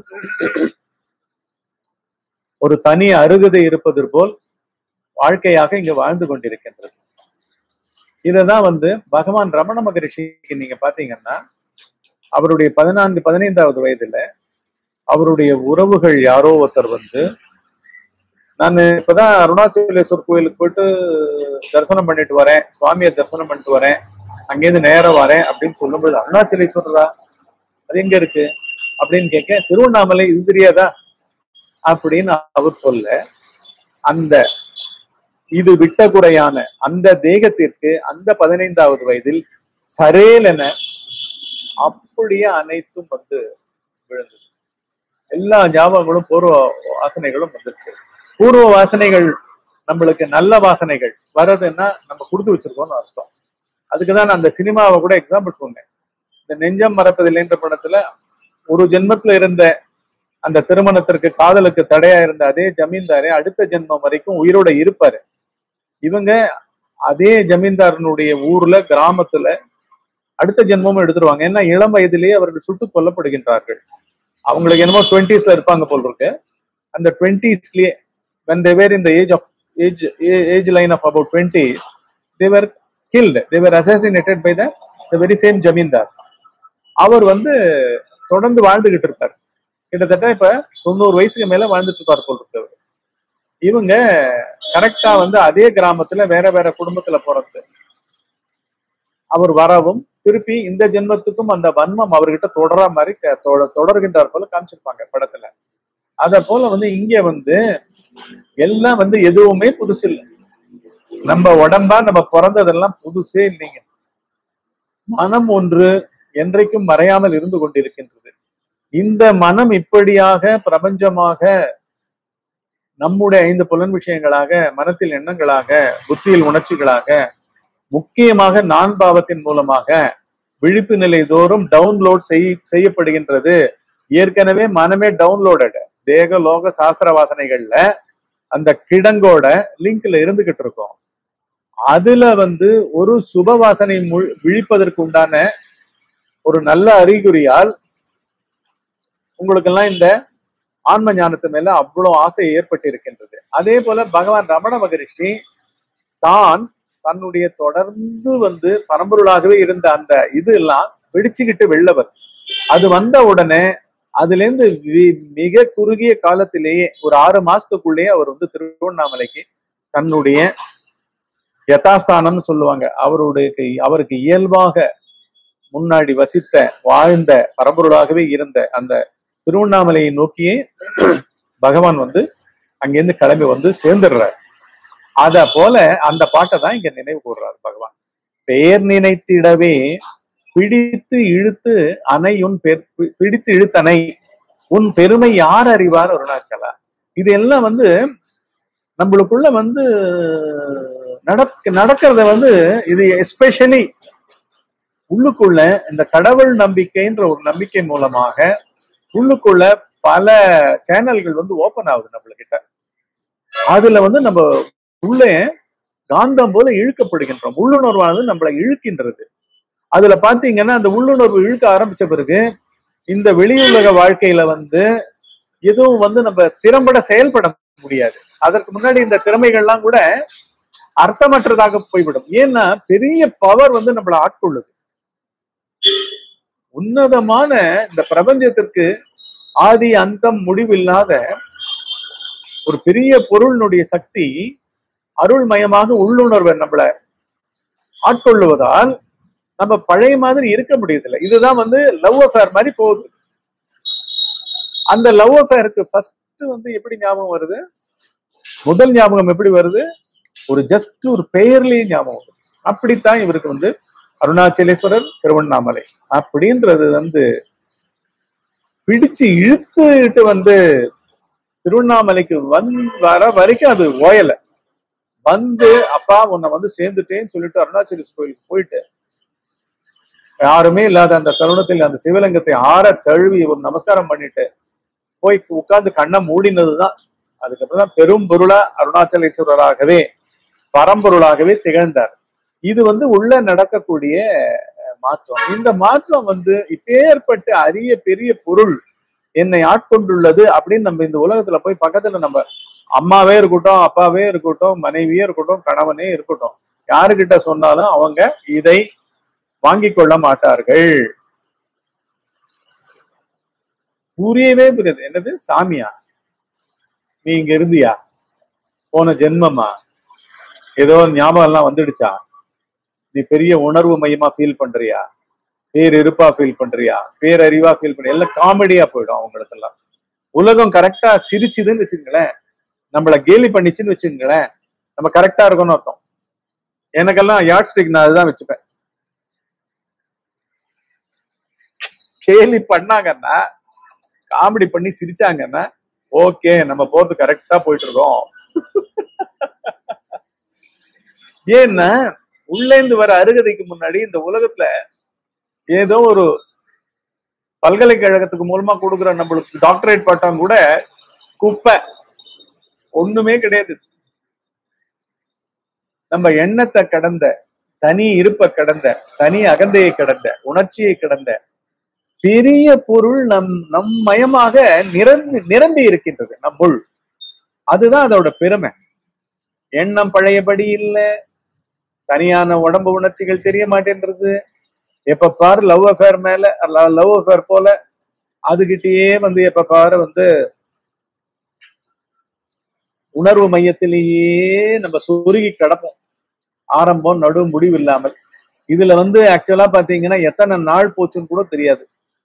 ஒரு தனி அருகதை இருப்பது போல் வாழ்க்கையாக இங்க வாழ்ந்து கொண்டிருக்கின்றது இததான் வந்து பகவான் ரமண மகரிஷிக்கு நீங்க பாத்தீங்கன்னா அவருடைய பதினான்கு பதினைந்தாவது வயதுல அவருடைய உறவுகள் யாரோ ஒருத்தர் வந்து நான் இப்பதான் அருணாச்சலேஸ்வர் கோயிலுக்கு போயிட்டு தரிசனம் பண்ணிட்டு வரேன் சுவாமியை தரிசனம் பண்ணிட்டு வரேன் அங்கேருந்து நேரம் வரேன் அப்படின்னு சொல்லும்போது அருணாச்சலேஸ்வரரா அது எங்க இருக்கு அப்படின்னு கேட்க திருவண்ணாமலை இது தெரியாதா அப்படின்னு அவர் சொல்ல அந்த இது விட்ட குறையான அந்த தேகத்திற்கு அந்த பதினைந்தாவது வயதில் சரேலென அப்படியே அனைத்தும் வந்து விழுந்தது எல்லா ஞாபகங்களும் பூர்வ வாசனைகளும் வந்துருச்சு பூர்வ வாசனைகள் நம்மளுக்கு நல்ல வாசனைகள் வர்றதுன்னா நம்ம கொடுத்து வச்சிருக்கோம்னு அர்த்தம் அதுக்குதான் நான் அந்த சினிமாவை கூட எக்ஸாம்பிள் சொன்னேன் இந்த நெஞ்சம் மறப்பதில்லைன்ற படத்துல ஒரு ஜென்மத்துல இருந்த அந்த திருமணத்திற்கு காதலுக்கு தடையா இருந்த அதே ஜமீன்தாரே அடுத்த ஜென்மம் வரைக்கும் உயிரோட இருப்பாரு இவங்க அதே ஜமீன்தாரனுடைய ஊர்ல கிராமத்துல அடுத்த ஜென்மமும் எடுத்துருவாங்க ஏன்னா இளம் வயதிலேயே அவர்கள் சுட்டுக் கொல்லப்படுகின்றார்கள் அவங்களுக்கு என்னமோ டுவெண்ட்டீஸ்ல இருப்பாங்க போல் இருக்கு அந்த டுவெண்ட்டீஸ்லயே when they were in the age of age age line of about 20s they were killed they were assassinated by the the very same ஜமீன்தார் அவர் வந்து தொடர்ந்து வாழ்ந்துகிட்டு இருப்பார் கிட்டத்தட்ட இப்ப தொண்ணூறு வயசுக்கு மேல வாழ்ந்துட்டு இருப்பார் போல் இருக்கு அவரு. இவங்க கரெக்டா வந்து அதே கிராமத்துல வேற வேற குடும்பத்துல பிறந்து அவர் வரவும் திருப்பி இந்த ஜென்மத்துக்கும் அந்த வன்மம் அவர்கிட்ட தொடர மாதிரி க- தொட- தொடர்கின்றார் போல காமிச்சிருப்பாங்க படத்துல அத போல வந்து இங்க வந்து எல்லாம் வந்து எதுவுமே புதுசு இல்லை நம்ம உடம்பா நம்ம பிறந்ததெல்லாம் புதுசே இல்லைங்க மனம் ஒன்று என்றைக்கும் மறையாமல் இருந்து கொண்டிருக்கின்றது இந்த மனம் இப்படியாக பிரபஞ்சமாக நம்முடைய ஐந்து புலன் விஷயங்களாக மனத்தில் எண்ணங்களாக புத்தியில் உணர்ச்சிகளாக முக்கியமாக நான் பாவத்தின் மூலமாக விழிப்பு நிலை தோறும் டவுன்லோட் செய் செய்யப்படுகின்றது ஏற்கனவே மனமே டவுன்லோடட் தேக லோக சாஸ்திர வாசனைகள்ல அந்த கிடங்கோட லிங்க்ல இருந்துகிட்டு இருக்கோம் அதுல வந்து ஒரு சுப வாசனை முழு- விழிப்பதற்கு உண்டான ஒரு நல்ல அறிகுறியால் உங்களுக்கெல்லாம் இந்த ஆன்ம ஞானத்து மேல அவ்வளவு ஆசை ஏற்பட்டு இருக்கின்றது அதே போல பகவான் ரமண மகரிஷி தான் தன்னுடைய தொடர்ந்து வந்து பரம்பொருளாகவே இருந்த அந்த இது எல்லாம் வெடிச்சுக்கிட்டு வெள்ளவர் அது வந்த உடனே அதுல இருந்து வி- மிக குறுகிய காலத்திலேயே ஒரு ஆறு மாசத்துக்குள்ளேயே அவர் வந்து திருவண்ணாமலைக்கு தன்னுடைய யதாஸ்தானம்னு சொல்லுவாங்க அவருடைய அவருக்கு இயல்பாக முன்னாடி வசித்த வாழ்ந்த பரம்பொருளாகவே இருந்த அந்த திருவண்ணாமலையை நோக்கியே பகவான் வந்து அங்கிருந்து கிளம்பி வந்து சேர்ந்துடுறார் அத போல அந்த பாட்டை தான் இங்க நினைவு கூறுறார் பகவான் பெயர் நினைத்திடவே பிடித்து இழுத்து அணை உன் பெர் பி- பிடித்து இழுத்தனை உன் பெருமை யார் அறிவார் அருணாச்சலா இது எல்லாம் வந்து நம்மளுக்குள்ள வந்து நடக்க நடக்கிறத வந்து இது எஸ்பெஷலி உள்ளுக்குள்ள இந்த கடவுள் நம்பிக்கைன்ற ஒரு நம்பிக்கை மூலமாக உள்ளுக்குள்ள பல சேனல்கள் வந்து ஓபன் ஆகுது நம்மளுக்கிட்ட அதுல வந்து நம்ம உள்ளே காந்தம் போல இழுக்கப்படுகின்றோம் உள்ளுணர்வானது நம்மளை இழுக்கின்றது அதுல பாத்தீங்கன்னா அந்த உள்ளுணர்வு இழுக்க ஆரம்பிச்ச பிறகு இந்த வெளியுலக வாழ்க்கையில வந்து எதுவும் வந்து நம்ம திறம்பட செயல்பட முடியாது அதற்கு முன்னாடி இந்த திறமைகள்லாம் கூட அர்த்தமற்றதாக போய்விடும் ஏன்னா பெரிய பவர் வந்து நம்மளை ஆட்கொள்ளுது உன்னதமான இந்த பிரபஞ்சத்திற்கு ஆதி அந்தம் முடிவில்லாத ஒரு பெரிய பொருளினுடைய சக்தி அருள்மயமாக உள்ளுணர்வை நம்மள ஆட்கொள்ளுவதால் நம்ம பழைய மாதிரி இருக்க முடியதில்லை இதுதான் வந்து லவ் அஃபேர் மாதிரி போகுது அந்த லவ் அஃபேருக்கு ஃபர்ஸ்ட் வந்து எப்படி ஞாபகம் வருது முதல் ஞாபகம் எப்படி வருது ஒரு ஜஸ்ட் ஒரு பெயர்லயே ஞாபகம் வருது அப்படித்தான் இவருக்கு வந்து அருணாச்சலேஸ்வரர் திருவண்ணாமலை அப்படின்றது வந்து பிடிச்சு இழுத்துட்டு வந்து திருவண்ணாமலைக்கு வந் வர வரைக்கும் அது ஓயல வந்து அப்பா உன்னை வந்து சேர்ந்துட்டேன்னு சொல்லிட்டு அருணாச்சலேஸ்வரர் கோயிலுக்கு போயிட்டு யாருமே இல்லாத அந்த தருணத்தில் அந்த சிவலிங்கத்தை ஆற தழுவி ஒரு நமஸ்காரம் பண்ணிட்டு போய் உட்கார்ந்து கண்ணை மூடினதுதான் அதுக்கப்புறம் தான் பெரும் பொருளா அருணாச்சலேஸ்வரராகவே பரம்பொருளாகவே திகழ்ந்தார் இது வந்து உள்ள நடக்கக்கூடிய அஹ், மாற்றம் இந்த மாற்றம் வந்து இப்பேற்பட்ட அரிய பெரிய பொருள் என்னை ஆட்கொண்டுள்ளது அப்படின்னு நம்ம இந்த உலகத்துல போய் பக்கத்துல நம்ம அம்மாவே இருக்கட்டும் அப்பாவே இருக்கட்டும் மனைவியே இருக்கட்டும் கணவனே இருக்கட்டும் யாருகிட்ட சொன்னாலும் அவங்க இதை வாங்கிக் கொள்ள மாட்டார்கள் புரியவே புரியாது என்னது சாமியா நீ இங்க இருந்தியா போன ஜென்மமா ஏதோ ஞாபகம் எல்லாம் வந்துடுச்சா நீ பெரிய உணர்வு மையமா ஃபீல் பண்றியா பேரிருப்பா ஃபீல் பண்றியா பேரறிவா ஃபீல் பண்றியா எல்லாம் காமெடியா போயிடும் அவங்களுக்கெல்லாம் உலகம் கரெக்டா சிரிச்சுதுன்னு வச்சுங்களேன் நம்மள கேலி பண்ணிச்சுன்னு வச்சுங்களேன் நம்ம கரெக்டா இருக்கணும்னு அர்த்தம் எனக்கெல்லாம் யார்ட் ஸ்டிக் நான் அதுதான் வச்சுப்பேன் கேலி பண்ணாங்கன்னா காமெடி பண்ணி சிரிச்சாங்கன்னா ஓகே நம்ம போறது கரெக்டா போயிட்டு இருக்கோம் ஏன்னா உள்ளேந்து வர அருகதைக்கு முன்னாடி இந்த உலகத்துல ஏதோ ஒரு பல்கலைக்கழகத்துக்கு மூலமா கொடுக்குற நம்மளுக்கு டாக்டரேட் பட்டம் கூட குப்பை ஒண்ணுமே கிடையாது நம்ம எண்ணத்தை கடந்த தனி இருப்ப கடந்த தனி அகந்தையை கடந்த உணர்ச்சியை கடந்த பெரிய பொருள் நம் நம் மயமாக நிரம்பி நிரம்பி இருக்கின்றது நம்முள் அதுதான் அதோட பெருமை எண்ணம் பழையபடி இல்ல தனியான உடம்பு உணர்ச்சிகள் தெரிய மாட்டேன்றது எப்ப பாரு லவ் அஃபேர் மேல லவ் அஃபேர் போல அதுகிட்டயே வந்து எப்ப பாரு வந்து உணர்வு மையத்திலேயே நம்ம சொருகி கிடப்போம் ஆரம்பம் நடு முடிவு இல்லாமல் இதுல வந்து ஆக்சுவலா பாத்தீங்கன்னா எத்தனை நாள் போச்சுன்னு கூட தெரியாது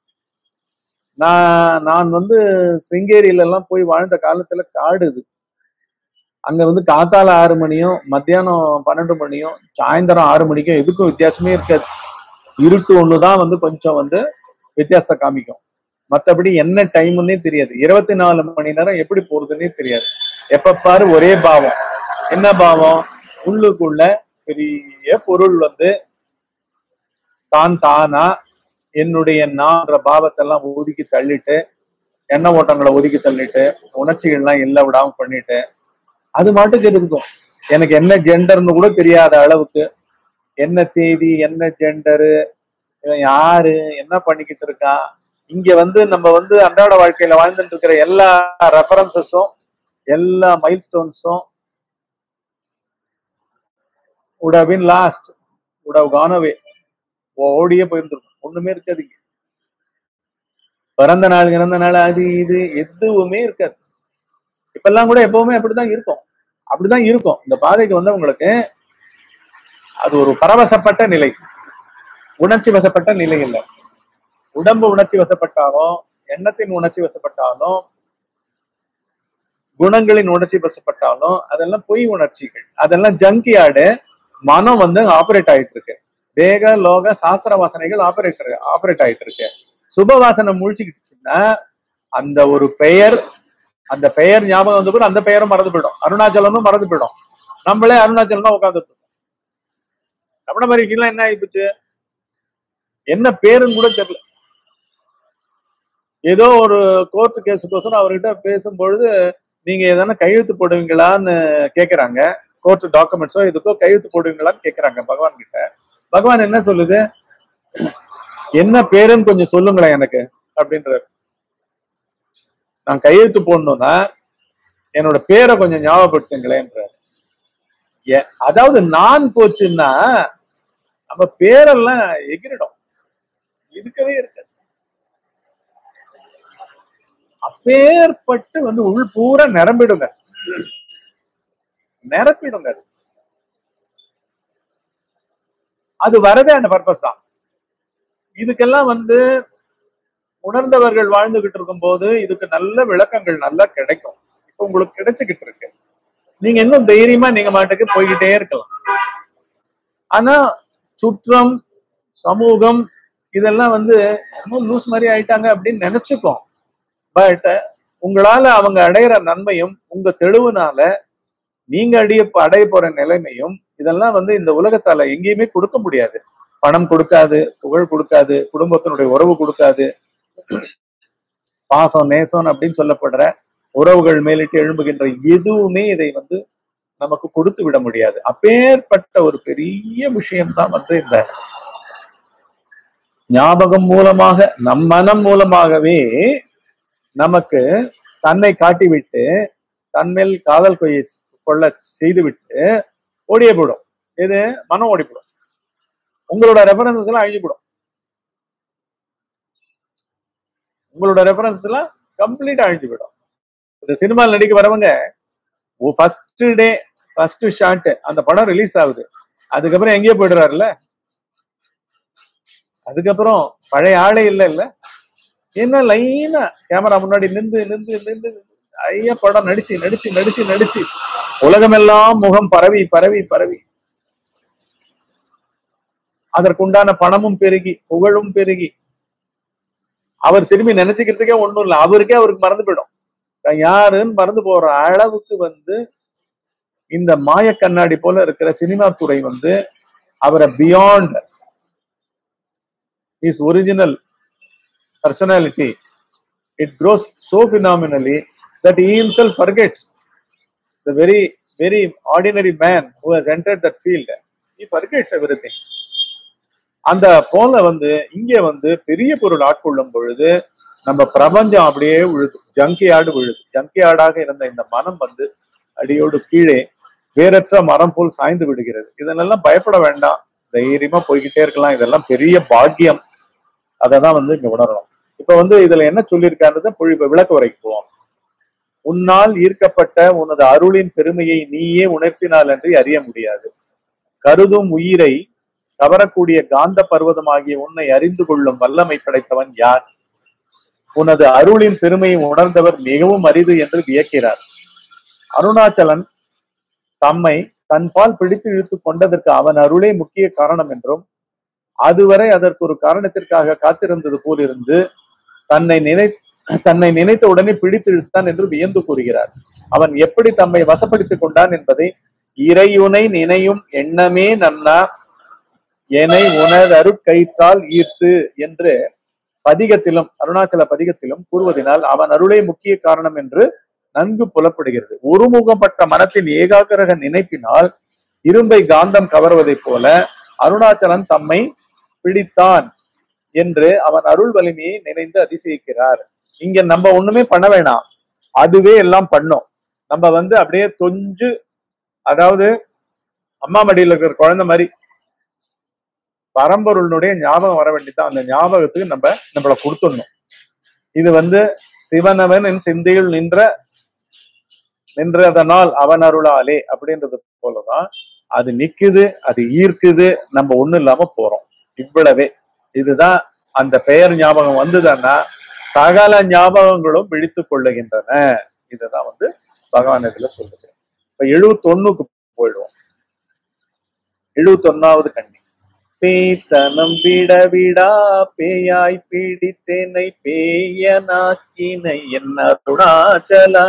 நான் நான் வந்து சிங்கேரியில எல்லாம் போய் வாழ்ந்த காலத்துல காடு இது அங்க வந்து காத்தால ஆறு மணியும் மத்தியானம் பன்னெண்டு மணியும் சாயந்தரம் ஆறு மணிக்கும் எதுக்கும் வித்தியாசமே இருக்காது இருட்டு ஒண்ணுதான் வந்து கொஞ்சம் வந்து வித்தியாசத்தை காமிக்கும் மத்தபடி என்ன டைம்னே தெரியாது இருபத்தி நாலு மணி நேரம் எப்படி போறதுன்னே தெரியாது எப்ப பாரு ஒரே பாவம் என்ன பாவம் உள்ளுக்குள்ள பெரிய பொருள் வந்து தான் தானா என்னுடைய நான்ற பாவத்தெல்லாம் ஒதுக்கி தள்ளிட்டு எண்ண ஓட்டங்களை ஒதுக்கி தள்ளிட்டு உணர்ச்சிகள்லாம் இல்ல விடாம பண்ணிட்டு அது மாட்டுக்கு இருக்கும் எனக்கு என்ன ஜெண்டர்னு கூட தெரியாத அளவுக்கு என்ன தேதி என்ன ஜெண்டரு இவன் யாரு என்ன பண்ணிக்கிட்டு இருக்கான் இங்க வந்து நம்ம வந்து அன்றாட வாழ்க்கையில வாழ்ந்துட்டு இருக்கிற எல்லா ரெஃபரன்சஸும் எல்லா மைல் ஸ்டோன்ஸும் would have been lost would have gone away ஓடியே போயிருந்திருக்கும் ஒண்ணுமே இருக்காதுங்க பிறந்த நாள் இறந்த நாள் அது இது எதுவுமே இருக்காது இப்பெல்லாம் கூட எப்பவுமே அப்படிதான் இருக்கும் அப்படிதான் இருக்கும் இந்த பாதைக்கு வந்து உங்களுக்கு அது ஒரு பரவசப்பட்ட நிலை உணர்ச்சி வசப்பட்ட நிலை இல்லை உடம்பு உணர்ச்சி வசப்பட்டாலும் எண்ணத்தின் உணர்ச்சி வசப்பட்டாலும் குணங்களின் உணர்ச்சி வசப்பட்டாலும் அதெல்லாம் பொய் உணர்ச்சிகள் அதெல்லாம் ஜங்கியாடு மனம் வந்து ஆபரேட் ஆயிட்டு இருக்கு தேக லோக சாஸ்திர வாசனைகள் ஆபரேட் ஆபரேட் ஆயிட்டு இருக்கு சுப வாசனை முழிச்சுக்கிட்டுச்சுன்னா அந்த ஒரு பெயர் அந்த பெயர் ஞாபகம் வந்து கூட அந்த பெயரும் மறந்து போயிடும் அருணாச்சலமும் மறந்து போயிடும் நம்மளே அருணாச்சலம் தான் உட்காந்துட்டு இருக்கோம் ரமண மகரிஷிலாம் என்ன ஆயிப்போச்சு என்ன பேருன்னு கூட தெரியல ஏதோ ஒரு கோர்ட் கேஸுக்கோசரம் அவர்கிட்ட பேசும்பொழுது நீங்க எதனா கையெழுத்து போடுவீங்களான்னு கேக்குறாங்க கோர்ட் டாக்குமெண்ட்ஸோ இதுக்கோ கையெழுத்து போடுவீங்களான்னு கேக்குறாங்க பகவான் கிட்ட பகவான் என்ன சொல்லுது என்ன பேருன்னு கொஞ்சம் சொல்லுங்களேன் எனக்கு அப்படின்றாரு நான் கையெழுத்து போடணும்னா என்னோட பேரை கொஞ்சம் ஞாபகப்படுத்துங்களேன்றாரு ஏ- அதாவது நான் போச்சுன்னா நம்ம பேரெல்லாம் எகிரிடும் இருக்கவே இருக்காது அப்பேற்பட்டு வந்து உள் பூரா நிரம்பிடுங்க நிரப்பிடுங்க அது. அது வரதே அந்த பர்பஸ் தான் இதுக்கெல்லாம் வந்து உணர்ந்தவர்கள் வாழ்ந்துகிட்டு இருக்கும்போது இதுக்கு நல்ல விளக்கங்கள் நல்லா கிடைக்கும் இப்ப உங்களுக்கு கிடைச்சுக்கிட்டு இருக்கு நீங்க இன்னும் தைரியமா நீங்க மாட்டுக்கு போய்கிட்டே இருக்கலாம் ஆனா சுற்றம் சமூகம் இதெல்லாம் வந்து இன்னும் லூஸ் மாதிரி ஆயிட்டாங்க அப்படின்னு நினைச்சுக்கோம் பட் உங்களால அவங்க அடையிற நன்மையும் உங்க தெளிவுனால நீங்க அடைய அடைய போற நிலைமையும் இதெல்லாம் வந்து இந்த உலகத்தால எங்கேயுமே கொடுக்க முடியாது பணம் கொடுக்காது புகழ் கொடுக்காது குடும்பத்தினுடைய உறவு கொடுக்காது பாசம் நேசம் அப்படின்னு சொல்லப்படுற உறவுகள் மேலிட்டு எழும்புகின்ற எதுவுமே இதை வந்து நமக்கு கொடுத்து விட முடியாது அப்பேற்பட்ட ஒரு பெரிய விஷயம்தான் வந்து இந்த ஞாபகம் மூலமாக நம் மனம் மூலமாகவே நமக்கு தன்னை காட்டிவிட்டு தன்மேல் காதல் கொய் கொள்ள செய்துவிட்டு ஓடியே போயிடும் இது மனம் ஓடி போடும் உங்களோட ரெஃபரன்சஸ் எல்லாம் அழிஞ்சு போடும் உங்களோட ரெஃபரன்சஸ் எல்லாம் கம்ப்ளீட்டா அழிஞ்சு போயிடும் இந்த சினிமாவில் நடிக்க வரவங்க ஃபர்ஸ்ட் டே ஃபர்ஸ்ட் ஷாட் அந்த படம் ரிலீஸ் ஆகுது அதுக்கப்புறம் எங்கேயோ போயிடுறாருல்ல அதுக்கப்புறம் பழைய ஆளே இல்லை இல்ல என்ன லைனா கேமரா முன்னாடி நின்று நின்று நின்று ஐயா படம் நடிச்சு நடிச்சு நடிச்சு நடிச்சு உலகமெல்லாம் முகம் பரவி பரவி பரவி அதற்குண்டான பணமும் பெருகி புகழும் பெருகி அவர் திரும்பி நினைச்சுக்கிறதுக்கே ஒண்ணும் இல்லை அவருக்கே அவருக்கு மறந்து போயிடும் தான் யாருன்னு மறந்து போற அளவுக்கு வந்து இந்த மாய கண்ணாடி போல இருக்கிற சினிமா துறை வந்து அவரை beyond his original personality, it grows so phenomenally that he himself forgets the very, very ordinary man who has entered that field. He forgets everything. அந்த போல வந்து இங்கே வந்து பெரிய பொருள் ஆட்கொள்ளும் பொழுது நம்ம பிரபஞ்சம் அப்படியே விழுது ஜங்கியாடு விழுது ஜங்கியாடாக இருந்த இந்த மனம் வந்து அடியோடு கீழே வேறற்ற மரம் போல் சாய்ந்து விடுகிறது இதனெல்லாம் பயப்பட வேண்டாம் தைரியமா போய்கிட்டே இருக்கலாம் இதெல்லாம் பெரிய பாக்கியம் அதை தான் வந்து இங்க உணரணும் இப்ப வந்து இதுல என்ன சொல்லியிருக்காருன்றத பொழி விளக்க வரைக்கு போவோம் உன்னால் ஈர்க்கப்பட்ட உனது அருளின் பெருமையை நீயே உணர்த்தினால் என்று அறிய முடியாது கருதும் உயிரை கவரக்கூடிய காந்த பர்வதமாகிய உன்னை அறிந்து கொள்ளும் வல்லமை படைத்தவன் யார் உனது அருளின் பெருமையை உணர்ந்தவர் மிகவும் அரிது என்று வியக்கிறார் அருணாச்சலன் தம்மை தன்பால் பிடித்து இழுத்து கொண்டதற்கு அவன் அருளே முக்கிய காரணம் என்றும் அதுவரை அதற்கு ஒரு காரணத்திற்காக காத்திருந்தது போலிருந்து தன்னை நினை தன்னை நினைத்த உடனே பிடித்து இழுத்தான் என்று வியந்து கூறுகிறார் அவன் எப்படி தம்மை வசப்படுத்திக் கொண்டான் என்பதை இறையுனை நினையும் எண்ணமே நன்னா எனை உணர் கயிற்றால் ஈர்த்து என்று பதிகத்திலும் அருணாச்சல பதிகத்திலும் கூறுவதனால் அவன் அருளே முக்கிய காரணம் என்று நன்கு புலப்படுகிறது ஒருமுகப்பட்ட மனத்தின் ஏகாகிரக நினைப்பினால் இரும்பை காந்தம் கவர்வதைப் போல அருணாச்சலன் தம்மை பிடித்தான் என்று அவன் அருள் வலிமையை நினைந்து அதிசயிக்கிறார் இங்க நம்ம ஒண்ணுமே பண்ண வேணாம் அதுவே எல்லாம் பண்ணும் நம்ம வந்து அப்படியே தொஞ்சு அதாவது அம்மா மடியில இருக்கிற குழந்தை மாதிரி பரம்பொருளுடைய ஞாபகம் வர வேண்டியதான் அந்த ஞாபகத்துக்கு நம்ம நம்மள கொடுத்துடணும் இது வந்து சிவனவன் என் சிந்தையில் நின்ற நின்றதனால் அவன் அருளாலே அப்படின்றது போலதான் அது நிக்குது அது ஈர்க்குது நம்ம ஒண்ணும் இல்லாம போறோம் இவ்வளவே இதுதான் அந்த பெயர் ஞாபகம் வந்ததுன்னா சகல ஞாபகங்களும் விழித்துக் கொள்ளுகின்றன இதுதான் வந்து பகவான் இதுல சொல்லுது இப்ப எழுபத்தொன்னுக்கு போயிடுவோம் எழுபத்தொன்னாவது கண்ணி பேய்த்தனம் விட விடா பேயாய் பீடித்தேனை பேயனாக்கினை என்ன அருணாச்சலா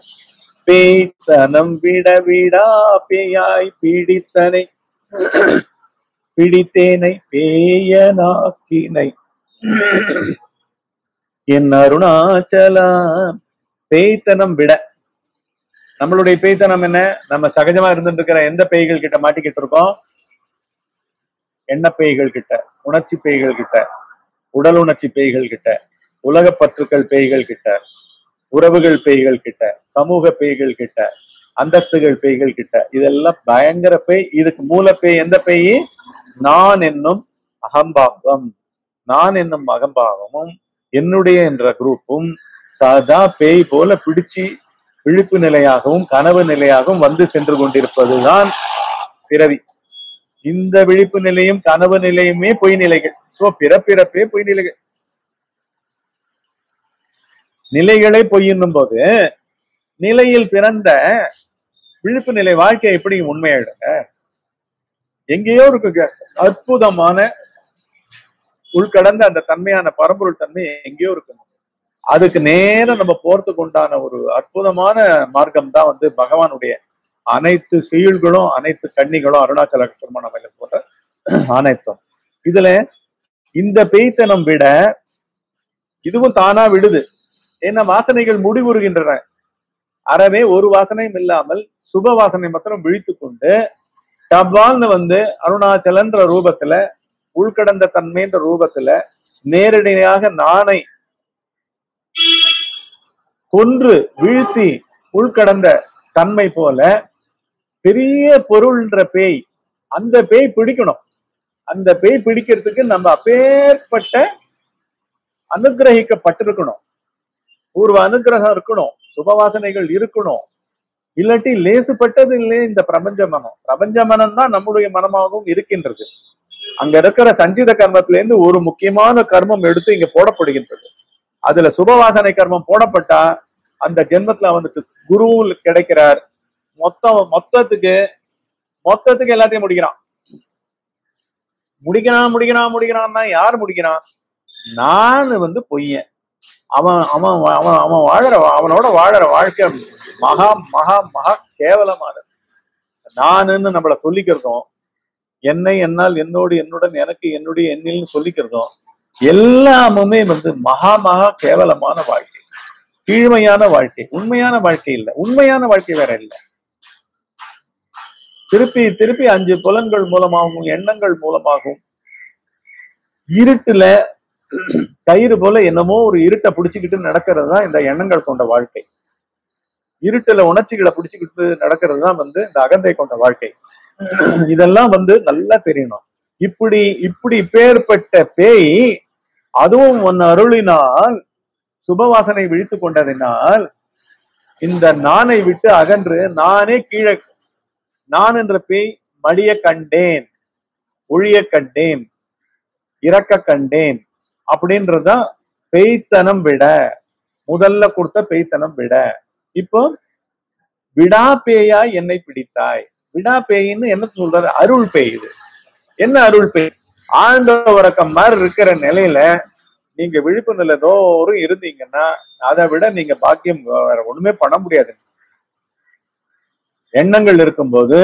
பேய்த்தனம் விட விடா பேயாய் பீடித்தனை பிடித்தேனை பேயனாக்கினை என் அருணாச்சலா பேய்த்தனம் விட நம்மளுடைய பேய்த்தனம் என்ன நம்ம சகஜமா இருந்துட்டு இருக்கிற எந்த பேய்கள் கிட்ட மாட்டிக்கிட்டு இருக்கோம் எண்ண பேய்கள் கிட்ட உணர்ச்சி பேய்கள் கிட்ட உடல் உணர்ச்சி பேய்கள் கிட்ட உலக பற்றுக்கள் பேய்கள் கிட்ட உறவுகள் பேய்கள் கிட்ட சமூக பேய்கள் கிட்ட அந்தஸ்துகள் பேய்கள் கிட்ட இதெல்லாம் பயங்கர பேய் இதுக்கு மூல பேய் எந்த பேய் நான் என்னும் அகம்பாவம் நான் என்னும் அகம்பாவமும் என்னுடைய என்ற குரூப்பும் சதா பேய் போல பிடிச்சு விழிப்பு நிலையாகவும் கனவு நிலையாகவும் வந்து சென்று கொண்டிருப்பதுதான் பிறவி இந்த விழிப்பு நிலையும் கனவு நிலையுமே பொய் நிலைகள் சோ பிறப்பிறப்பே பொய் நிலைகள் நிலைகளை பொய்யுன்னும் போது நிலையில் பிறந்த விழிப்பு நிலை வாழ்க்கை எப்படி உண்மையாயிடுங்க எங்கேயோ இருக்குங்க அற்புதமான உள்கடந்த அந்த தன்மையான பரம்பொருள் தன்மை எங்கேயோ இருக்குங்க அதுக்கு நேரம் நம்ம போறதுக்கு உண்டான ஒரு அற்புதமான மார்க்கம் தான் வந்து பகவானுடைய அனைத்து செயல்களும் அனைத்து கண்ணிகளும் அருணாச்சல சுரமணம் போன்ற அனைத்தும் இதுல இந்த பேய்த்தனம் விட இதுவும் தானா விடுது ஏன்னா வாசனைகள் முடிவுறுகின்றன அறவே ஒரு வாசனையும் இல்லாமல் சுப வாசனை மாத்திரம் விழித்து கொண்டு டபால்னு வந்து அருணாச்சலன்ற ரூபத்துல உள்கடந்த தன்மைன்ற ரூபத்துல நேரடியாக நானை கொன்று வீழ்த்தி உள்கடந்த தன்மை போல பெரிய பொருள்ன்ற பேய் அந்த பேய் பிடிக்கணும் அந்த பேய் பிடிக்கிறதுக்கு நம்ம அப்பேற்பட்ட அனுகிரகிக்கப்பட்டிருக்கணும் பூர்வ அனுகிரகம் இருக்கணும் சுபவாசனைகள் இருக்கணும் இல்லாட்டி லேசுப்பட்டது இல்லையே இந்த பிரபஞ்ச மனம் பிரபஞ்ச மனம் தான் நம்முடைய மனமாகவும் இருக்கின்றது அங்க இருக்கிற சஞ்சித கர்மத்துல இருந்து ஒரு முக்கியமான கர்மம் எடுத்து இங்க போடப்படுகின்றது அதுல சுபவாசனை கர்மம் போடப்பட்டா அந்த ஜென்மத்துல அவனுக்கு குரு கிடைக்கிறார் மொத்தம் மொத்தத்துக்கு மொத்தத்துக்கு எல்லாத்தையும் முடிக்கிறான் முடிக்கிறான் முடிக்கிறான் முடிக்கிறான்னா யார் முடிக்கிறான் நான் வந்து பொய்யன் அவன் அவன் அவன் அவன் வாழற அவனோட வாழற வாழ்க்கை மகா மகா மகா கேவலமானது நானுன்னு நம்மள சொல்லிக்கிறதும் என்னை என்னால் என்னோடு என்னுடன் எனக்கு என்னுடைய எண்ணில்னு சொல்லிக்கிறதும் எல்லாமுமே வந்து மகா மகா கேவலமான வாழ்க்கை கீழ்மையான வாழ்க்கை உண்மையான வாழ்க்கை இல்லை உண்மையான வாழ்க்கை வேற இல்லை திருப்பி திருப்பி அஞ்சு புலன்கள் மூலமாகவும் எண்ணங்கள் மூலமாகவும் இருட்டுல கயிறு போல என்னமோ ஒரு இருட்டை பிடிச்சுக்கிட்டு நடக்கிறது தான் இந்த எண்ணங்கள் கொண்ட வாழ்க்கை இருட்டுல உணர்ச்சிகளை பிடிச்சுக்கிட்டு நடக்கிறது தான் வந்து இந்த அகந்தை கொண்ட வாழ்க்கை இதெல்லாம் வந்து நல்லா தெரியணும் இப்படி இப்படி பேர்பட்ட பேய் அதுவும் ஒன்னு அருளினால் சுபவாசனை விழித்து கொண்டதினால் இந்த நானை விட்டு அகன்று நானே கீழே நான் என்ற பேய் மடிய கண்டேன் ஒழிய கண்டேன் இறக்க கண்டேன் அப்படின்றதுதான் பெய்த்தனம் விட முதல்ல கொடுத்த பெய்த்தனம் விட இப்போ விடா பேயா என்னை பிடித்தாய் விடா பேயின்னு என்ன சொல்றாரு அருள் பேய் இது என்ன அருள் பேய் ஆழ்ந்த உறக்கம் மாதிரி இருக்கிற நிலையில நீங்க விழிப்பு நிலை தோறும் இருந்தீங்கன்னா அதை விட நீங்க பாக்கியம் வேற ஒண்ணுமே பண்ண முடியாது எண்ணங்கள் இருக்கும்போது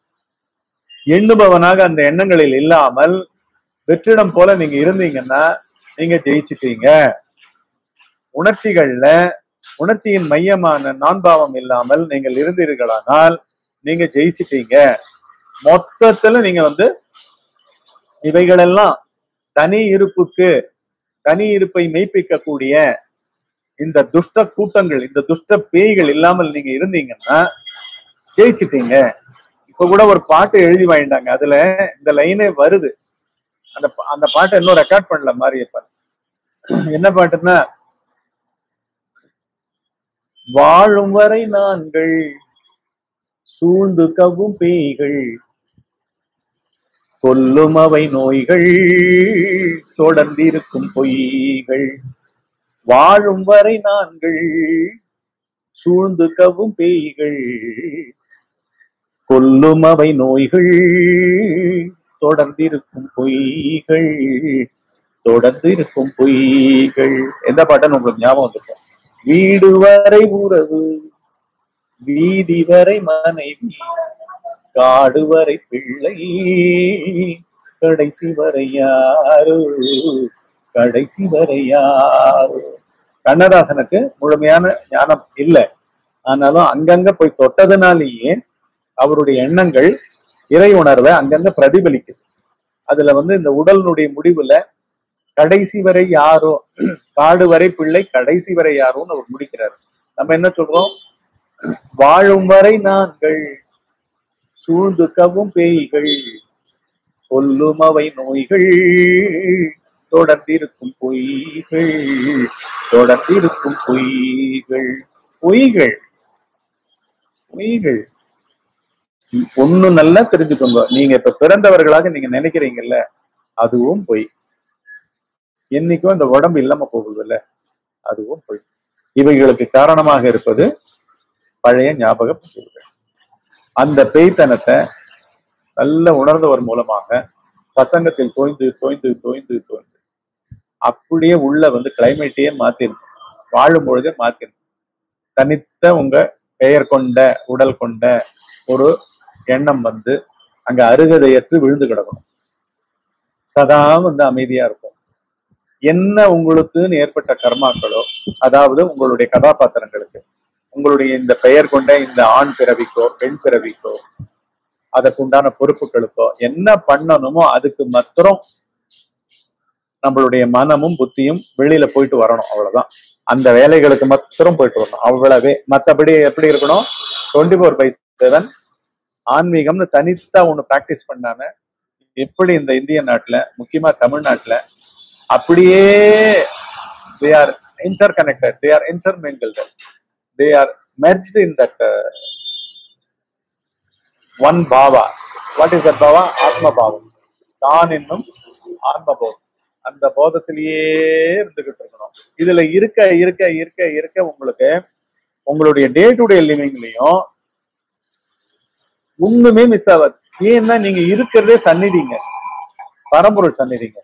எண்ணுபவனாக அந்த எண்ணங்களில் இல்லாமல் வெற்றிடம் போல நீங்க இருந்தீங்கன்னா நீங்க ஜெயிச்சிட்டீங்க உணர்ச்சிகள்ல உணர்ச்சியின் மையமான நான்பாவம் இல்லாமல் நீங்கள் இருந்தீர்களானால் நீங்க ஜெயிச்சிட்டீங்க மொத்தத்துல நீங்க வந்து இவைகளெல்லாம் தனி இருப்புக்கு தனி இருப்பை மெய்ப்பிக்கக்கூடிய இந்த துஷ்ட கூட்டங்கள் இந்த துஷ்ட பேய்கள் இல்லாமல் நீங்க இருந்தீங்கன்னா ஜெயிச்சிட்டீங்க இப்ப கூட ஒரு பாட்டு எழுதி வாங்கிட்டாங்க அதுல இந்த லைனே வருது அந்த பா- அந்த பாட்டை இன்னும் ரெக்கார்ட் பண்ணல மாரியப்பன் என்ன பாட்டுன்னா வாழும் வரை நான்கள் சூழ்ந்து கவும் பேய்கள் கொல்லும் அவை நோய்கள் தொடர்ந்திருக்கும் பொய்கள் வாழும் வரை நான்கள் சூழ்ந்து கவும் பேய்கள் கொல்லும் அவை நோய்கள் தொடர்ந்திருக்கும் பொய்கள் தொடர்ந்திருக்கும் பொய்கள் எந்த பாட்டுன்னு உங்களுக்கு ஞாபகம் வந்திருக்கும் வீடு வரை உறவு வீதி வரை மனைவி காடு வரை பிள்ளை கடைசி வரை யாரோ கடைசி வரை யாரோ கண்ணதாசனுக்கு முழுமையான ஞானம் இல்லை ஆனாலும் அங்கங்க போய் தொட்டதுனாலேயே அவருடைய எண்ணங்கள் இறை உணர்வை அங்கங்க பிரதிபலிக்குது அதுல வந்து இந்த உடலினுடைய முடிவுல கடைசி வரை யாரோ காடு வரை பிள்ளை கடைசி வரை யாரோன்னு அவர் முடிக்கிறார் நம்ம என்ன சொல்றோம் வாழும் வரை நாங்கள் சூழ்ந்து கவும் பேய்கள் சொல்லும் அவை நோய்கள் தொடர்ந்திருக்கும் பொய்கள் தொடர்ந்திருக்கும் பொய்கள் பொய்கள் பொய்கள் ஒண்ணு நல்லா தெரிஞ்சுக்கோங்க நீங்க இப்ப பிறந்தவர்களாக நீங்க நினைக்கிறீங்கல்ல அதுவும் பொய் என்னைக்கும் இந்த உடம்பு இல்லாம போகுதுல்ல அதுவும் பொய் இவைகளுக்கு காரணமாக இருப்பது பழைய ஞாபக பதிவுகள் அந்த பேய்த்தனத்தை நல்ல உணர்ந்தவர் மூலமாக சசங்கத்தில் தோய்ந்து தோய்ந்து தோய்ந்து தோய்ந்து அப்படியே உள்ள வந்து கிளைமேட்டையே மாத்திரும் வாழும் பொழுதே மாத்திரும் தனித்த உங்க பெயர் கொண்ட உடல் கொண்ட ஒரு எண்ணம் வந்து அங்க அருகதையற்று விழுந்து கிடக்கணும் சதா வந்து அமைதியா இருக்கும் என்ன உங்களுக்குன்னு ஏற்பட்ட கர்மாக்களோ அதாவது உங்களுடைய கதாபாத்திரங்களுக்கு உங்களுடைய இந்த பெயர் கொண்ட இந்த ஆண் பிறவிக்கோ பெண் பிறவிக்கோ அதற்குண்டான பொறுப்புகளுக்கோ என்ன பண்ணணுமோ அதுக்கு மாத்திரம் நம்மளுடைய மனமும் புத்தியும் வெளியில போயிட்டு வரணும் அவ்வளவுதான் அந்த வேலைகளுக்கு மாத்திரம் போயிட்டு வரணும் அவ்வளவே மத்தபடி எப்படி இருக்கணும் டுவெண்ட்டி ஃபோர் பை செவன் ஆன்மீகம்னு தனித்தா ஒண்ணு பிராக்டிஸ் பண்ணாம எப்படி இந்த இந்திய நாட்டுல முக்கியமா தமிழ்நாட்டுல அப்படியே they are interconnected they are intermingled they are merged in that one பாவா வாட் இஸ் தட் பாவா ஆத்ம பாவம் தான் என்னும் ஆத்ம போதம் அந்த போதத்திலேயே இருந்துகிட்டு இருக்கணும் இதுல இருக்க இருக்க இருக்க இருக்க உங்களுக்கு உங்களுடைய டே டு டே லிவிங்லயும் ஒண்ணுமே மிஸ் ஆகாது ஏன்னா நீங்க இருக்கிறதே சந்நிதிங்க பரம்பொருள் சந்நிதிங்க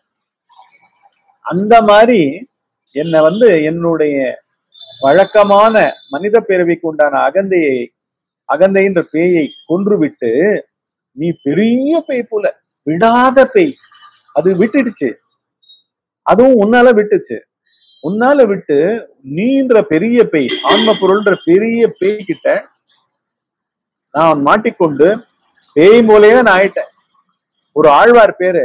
அந்த மாதிரி என்னை வந்து என்னுடைய வழக்கமான மனித பிறவிக்கு உண்டான அகந்தையை அகந்தைன்ற பேயை கொன்றுவிட்டு நீ பெரிய பேய் போல விடாத பேய் அது விட்டுடுச்சு அதுவும் உன்னால விட்டுச்சு உன்னால விட்டு நீன்ற பெரிய பேய் ஆன்ம பொருள்ன்ற பெரிய பேய் கிட்ட நான் மாட்டிக்கொண்டு பேய் போலயே நான் ஆயிட்டேன் ஒரு ஆழ்வார் பேரு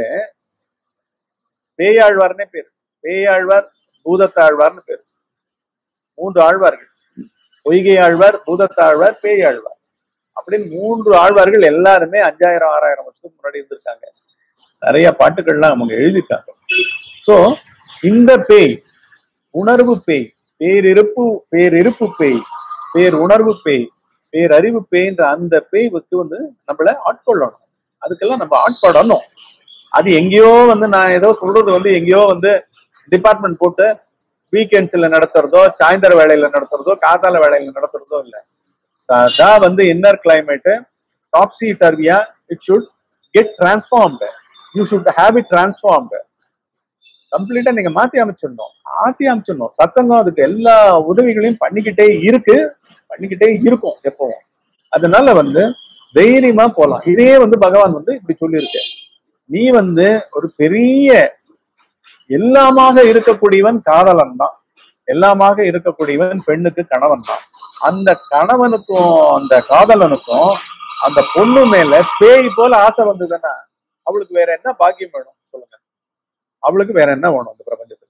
பேயாழ்வார்னே பேரு பேயாழ்வார் பூதத்தாழ்வார்னு பேரு மூன்று ஆழ்வார்கள் பொய்கை ஆழ்வார் பூதத்தாழ்வார் பேயாழ்வார் அப்படின்னு மூன்று ஆழ்வார்கள் எல்லாருமே அஞ்சாயிரம் ஆறாயிரம் வருஷத்துக்கு முன்னாடி இருந்திருக்காங்க நிறைய பாட்டுகள்லாம் அவங்க எழுதியிருக்காங்க சோ இந்த பேய் உணர்வு பேய் பேரிருப்பு பேரிருப்பு பேய் பேர் உணர்வு பேய் பேரறிவு பேய்ன்ற அந்த பேய்வுக்கு வந்து நம்மள ஆட்கொள்ளணும் அதுக்கெல்லாம் நம்ம ஆட்படணும் அது எங்கேயோ வந்து நான் ஏதோ சொல்றது வந்து எங்கேயோ வந்து டிபார்ட்மெண்ட் போட்டு வீக்கெண்ட்ஸ்ல நடத்துறதோ சாயந்தர வேலையில நடத்துறதோ காத்தால வேலையில நடத்துறதோ இல்ல அதான் வந்து இன்னர் கிளைமேட் டாப்ஸி டர்வியா it should get transformed you should have it transformed கம்ப்ளீட்டா நீங்க மாத்தி அமைச்சிடணும் மாத்தி அமைச்சிடணும் சத்சங்கம் அதுக்கு எல்லா உதவிகளையும் பண்ணிக்கிட்டே இருக்கு பண்ணிக்கிட்டே இருக்கும் எப்பவும் அதனால வந்து தைரியமா போலாம் இதே வந்து பகவான் வந்து இப்படி சொல்லியிருக்கு நீ வந்து ஒரு பெரிய எல்லாமாக இருக்கக்கூடியவன் காதலன் தான் எல்லாமாக இருக்கக்கூடியவன் பெண்ணுக்கு கணவன் தான் அந்த கணவனுக்கும் அந்த காதலனுக்கும் அந்த பொண்ணு மேல பேய் போல ஆசை வந்ததுன்னா அவளுக்கு வேற என்ன பாக்கியம் வேணும் சொல்லுங்க அவளுக்கு வேற என்ன வேணும் அந்த பிரபஞ்சத்துல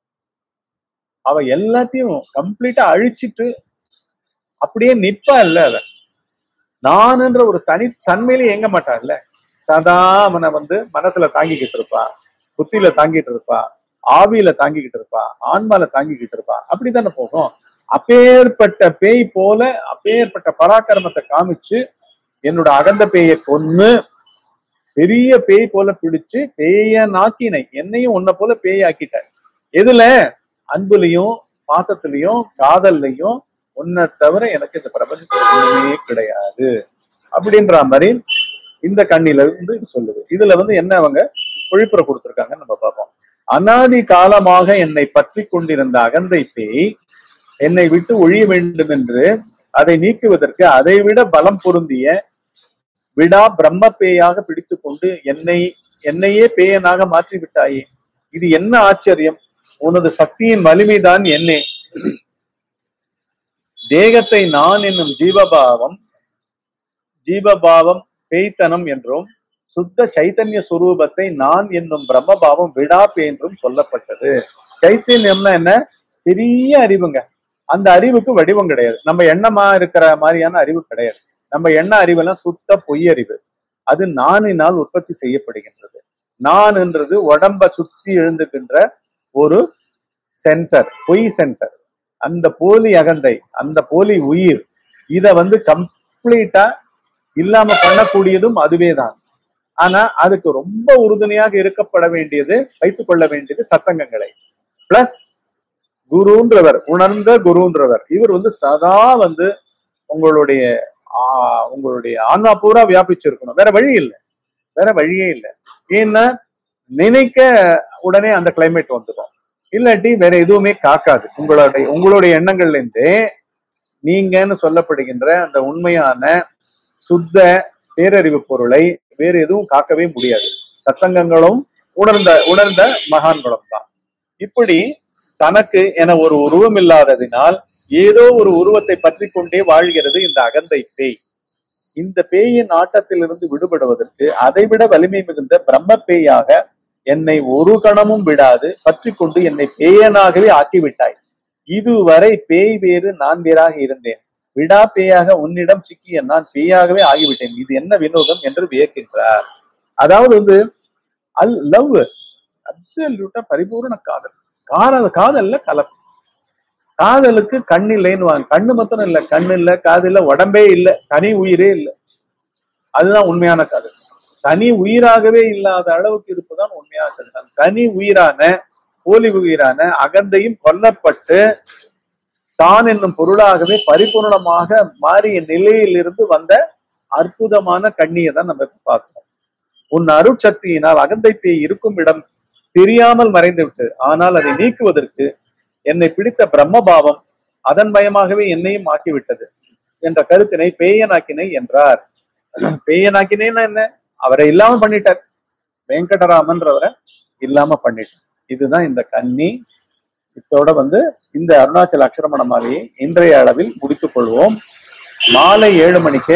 அவ எல்லாத்தையும் கம்ப்ளீட்டா அழிச்சிட்டு அப்படியே நிப்பா இல்ல அவ நானுன்ற ஒரு தனி தன்மையில இயங்க மாட்டா இல்ல சதா அவனை வந்து மனசுல தாங்கிக்கிட்டு இருப்பா புத்தியில தாங்கிட்டு இருப்பா ஆவியில தாங்கிக்கிட்டு இருப்பா ஆன்மால தாங்கிக்கிட்டு இருப்பா அப்படித்தானே போகும் அப்பேற்பட்ட பேய் போல அப்பேற்பட்ட பராக்கிரமத்தை காமிச்சு என்னோட அகந்த பேயை கொன்னு பெரிய பேய் போல பிடிச்சு பேய நாக்கினை என்னையும் உன்னை போல பேயாக்கிட்ட எதுல அன்புலையும் பாசத்திலையும் காதல்லையும் உன்னை தவிர எனக்கு இந்த பிரபஞ்சத்துல ஒண்ணுமே கிடையாது அப்படின்ற மாதிரி இந்த கண்ணில இருந்து இது சொல்லுது இதுல வந்து என்ன அவங்க பொழிப்புற கொடுத்திருக்காங்கன்னு நம்ம பார்ப்போம் அனாதி காலமாக என்னை பற்றி கொண்டிருந்த அகந்தை பேய் என்னை விட்டு ஒழிய வேண்டும் என்று அதை நீக்குவதற்கு அதைவிட பலம் பொருந்திய விடா பிரம்ம பேயாக பிடித்து கொண்டு என்னை என்னையே பேயனாக மாற்றி விட்டாயே இது என்ன ஆச்சரியம் உனது சக்தியின் வலிமைதான் என்னே தேகத்தை நான் என்னும் ஜீவபாவம் ஜீவபாவம் பேய்த்தனம் என்றும் சுத்த சைத்தன்ய சுரூபத்தை நான் என்னும் பிரம்மபாவம் விடாப்பு என்றும் சொல்லப்பட்டது சைத்தன்யம்னா என்ன பெரிய அறிவுங்க அந்த அறிவுக்கு வடிவம் கிடையாது நம்ம எண்ணமா இருக்கிற மாதிரியான அறிவு கிடையாது நம்ம எண்ண அறிவெல்லாம் சுத்த பொய் அறிவு அது நானினால் உற்பத்தி செய்யப்படுகின்றது நான்ன்றது உடம்ப சுத்தி எழுந்துகின்ற ஒரு சென்டர் பொய் சென்டர் அந்த போலி அகந்தை அந்த போலி உயிர் இத வந்து கம்ப்ளீட்டா இல்லாம பண்ணக்கூடியதும் அதுவே தான் ஆனா அதுக்கு ரொம்ப உறுதுணையாக இருக்கப்பட வேண்டியது வைத்துக் கொள்ள வேண்டியது சத்சங்கங்களை பிளஸ் குருன்றவர் உணர்ந்த குருன்றவர் இவர் வந்து சதா வந்து உங்களுடைய ஆஹ், உங்களுடைய ஆன்மா பூரா வியாபிச்சிருக்கணும் வேற வழி இல்லை வேற வழியே இல்லை ஏன்னா நினைக்க உடனே அந்த கிளைமேட் வந்துடும் இல்லாட்டி வேற எதுவுமே காக்காது உங்களுடைய உங்களுடைய எண்ணங்கள்ல இருந்தே நீங்கன்னு சொல்லப்படுகின்ற அந்த உண்மையான சுத்த பேரறிவு பொருளை வேறு எதுவும் காக்கவே முடியாது சத்சங்கங்களும் உணர்ந்த உணர்ந்த மகான்களும் தான் இப்படி தனக்கு என ஒரு உருவம் இல்லாததினால் ஏதோ ஒரு உருவத்தை பற்றி கொண்டே வாழ்கிறது இந்த அகந்தை பேய் இந்த பேயின் ஆட்டத்திலிருந்து விடுபடுவதற்கு அதைவிட வலிமை மிகுந்த பிரம்ம பேயாக என்னை ஒரு கணமும் விடாது பற்றி கொண்டு என்னை பேயனாகவே ஆக்கிவிட்டாய் இதுவரை பேய் வேறு நான் வேறாக இருந்தேன் விடா பேயாக உன்னிடம் சிக்கிய நான் பேயாகவே ஆகிவிட்டேன் இது என்ன வினோதம் என்று வியக்கின்றார் அதாவது வந்து அல் லவ் அப்சல்யூட்டா பரிபூர்ண காதல் காதல் காதல்ல கலப்பு காதலுக்கு கண் இல்லைன்னு வாங்க கண்ணு மாத்திரம் இல்ல கண்ணு இல்ல காது இல்ல உடம்பே இல்ல தனி உயிரே இல்ல அதுதான் உண்மையான காதல் தனி உயிராகவே இல்லாத அளவுக்கு இருப்பதுதான் உண்மையான காதல் தனி உயிரான போலி உயிரான அகந்தையும் கொல்லப்பட்டு தான் என்னும் பொருளாகவே பரிபூர்ணமாக மாறிய நிலையிலிருந்து வந்த அற்புதமான கண்ணியை தான் நம்ம இப்ப பார்க்கிறோம் உன் அருட்சக்தியினால் அகந்தை பேய் இருக்கும் இடம் தெரியாமல் மறைந்து விட்டது ஆனால் அதை நீக்குவதற்கு என்னை பிடித்த பிரம்மபாவம் அதன் மயமாகவே என்னையும் ஆக்கிவிட்டது என்ற கருத்தினை பேயனாக்கினை என்றார் பேயனாக்கினேன்னா என்ன அவரை இல்லாம பண்ணிட்டார் வெங்கடராமன்றவரை இல்லாம பண்ணிட்டார் இதுதான் இந்த கன்னி இதோட வந்து இந்த அருணாச்சல அக்ஷரமண மாலையை இன்றைய அளவில் முடித்துக் கொள்வோம் மாலை ஏழு மணிக்கு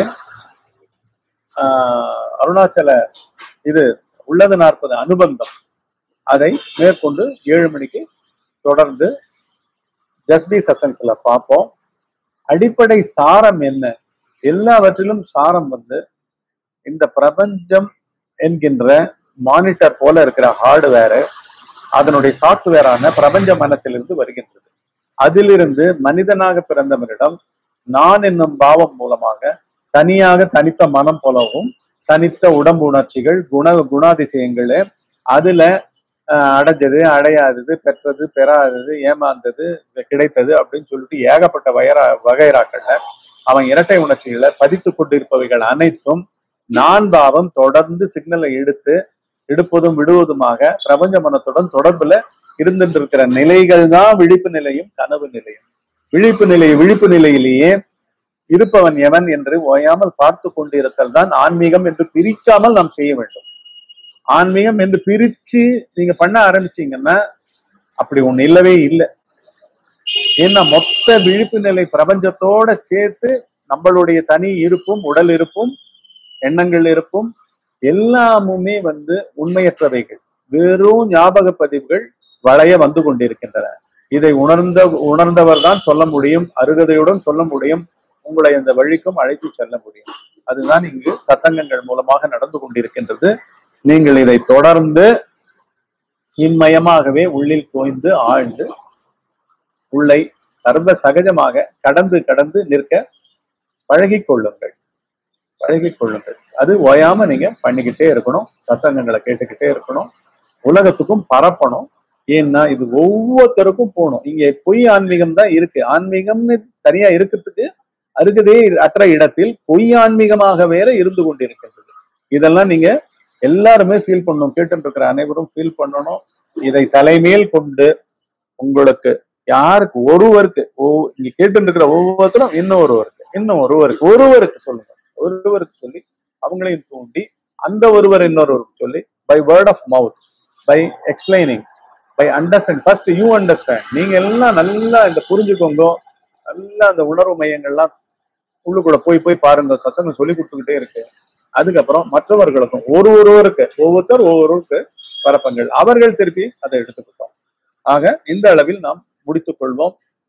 ஆஹ், அருணாச்சல இது உள்ளது நாற்பது அனுபந்தம் அதை மேற்கொண்டு ஏழு மணிக்கு தொடர்ந்து ஜஸ்பி சசன்ஸ்ல பார்ப்போம் அடிப்படை சாரம் என்ன எல்லாவற்றிலும் சாரம் வந்து இந்த பிரபஞ்சம் என்கின்ற மானிட்டர் போல இருக்கிற ஹார்ட்வேரு அதனுடைய சாஃப்ட்வேரான பிரபஞ்ச மனத்திலிருந்து வருகின்றது அதிலிருந்து மனிதனாக பிறந்தவரிடம் நான் என்னும் பாவம் மூலமாக தனியாக தனித்த மனம் போலவும் தனித்த உடம்பு உணர்ச்சிகள் குண குணாதிசயங்கள் அதுல அஹ், அடைஞ்சது அடையாதது பெற்றது பெறாதது ஏமாந்தது கிடைத்தது அப்படின்னு சொல்லிட்டு ஏகப்பட்ட வயரா வகைராக்கள்ல அவன் இரட்டை உணர்ச்சிகளை பதித்து கொண்டிருப்பவைகள் அனைத்தும் நான் பாவம் தொடர்ந்து சிக்னலை எடுத்து எடுப்பதும் விடுவதுமாக பிரபஞ்ச மனத்துடன் தொடர்புல இருந்துட்டு இருக்கிற நிலைகள் தான் விழிப்பு நிலையும் கனவு நிலையும் விழிப்பு நிலை விழிப்பு நிலையிலேயே இருப்பவன் எவன் என்று ஓயாமல் பார்த்து கொண்டிருத்தல் தான் ஆன்மீகம் என்று பிரிக்காமல் நாம் செய்ய வேண்டும் ஆன்மீகம் என்று பிரிச்சு நீங்க பண்ண ஆரம்பிச்சீங்கன்னா அப்படி ஒண்ணு இல்லவே இல்லை ஏன்னா மொத்த விழிப்பு நிலை பிரபஞ்சத்தோட சேர்த்து நம்மளுடைய தனி இருப்பும் உடல் இருப்பும் எண்ணங்கள் இருப்பும் எல்லாமுமே வந்து உண்மையற்றவைகள் வெறும் ஞாபக பதிவுகள் வளைய வந்து கொண்டிருக்கின்றன இதை உணர்ந்த உணர்ந்தவர் தான் சொல்ல முடியும் அருகதையுடன் சொல்ல முடியும் உங்களை அந்த வழிக்கும் அழைத்து செல்ல முடியும் அதுதான் இங்கு சத்சங்கங்கள் மூலமாக நடந்து கொண்டிருக்கின்றது நீங்கள் இதை தொடர்ந்து இன்மயமாகவே உள்ளில் தோய்ந்து ஆழ்ந்து உள்ளை சர்வ சகஜமாக கடந்து கடந்து நிற்க பழகிக் கொள்ளுங்கள் பழகிக் கொள்ளுங்கள் அது ஓயாம நீங்க பண்ணிக்கிட்டே இருக்கணும் சத்சங்கங்களை கேட்டுக்கிட்டே இருக்கணும் உலகத்துக்கும் பரப்பணும் ஏன்னா இது ஒவ்வொருத்தருக்கும் போகணும் இங்க பொய் ஆன்மீகம் தான் இருக்கு ஆன்மீகம்னு தனியா இருக்கிறதுக்கு அருகதே அற்ற இடத்தில் பொய் ஆன்மீகமாக வேற இருந்து கொண்டிருக்கின்றது இதெல்லாம் நீங்க எல்லாருமே ஃபீல் பண்ணணும் கேட்டு இருக்கிற அனைவரும் ஃபீல் பண்ணணும் இதை தலைமேல் கொண்டு உங்களுக்கு யாருக்கு ஒருவருக்கு ஒவ்வொ- இங்க கேட்டு இருக்கிற ஒவ்வொருத்தரும் இன்னும் ஒருவருக்கு இன்னும் ஒருவருக்கு ஒருவருக்கு சொல்லுங்க ஒருவருக்கு சொல்லி அவங்களையும் தூண்டி அந்த ஒருவர் இன்னொருவருக்கு சொல்லி by word of mouth by explaining by understand first you understand நீங்க எல்லாம் நல்லா இந்த புரிஞ்சுக்கோங்க நல்லா அந்த உணர்வு மையங்கள்லாம் உள்ளுக்குள்ள போய் போய் பாருங்க சசங்கம் சொல்லி கொடுத்துக்கிட்டே இருக்கு அதுக்கப்புறம் மற்றவர்களுக்கும் ஒரு ஒருவருக்கு ஒவ்வொருத்தர் ஒவ்வொருவருக்கு பரப்பங்கள் அவர்கள் திருப்பி அதை எடுத்துக்கிட்டோம் ஆக இந்த அளவில் நாம் முடித்துக் கொள்வோம்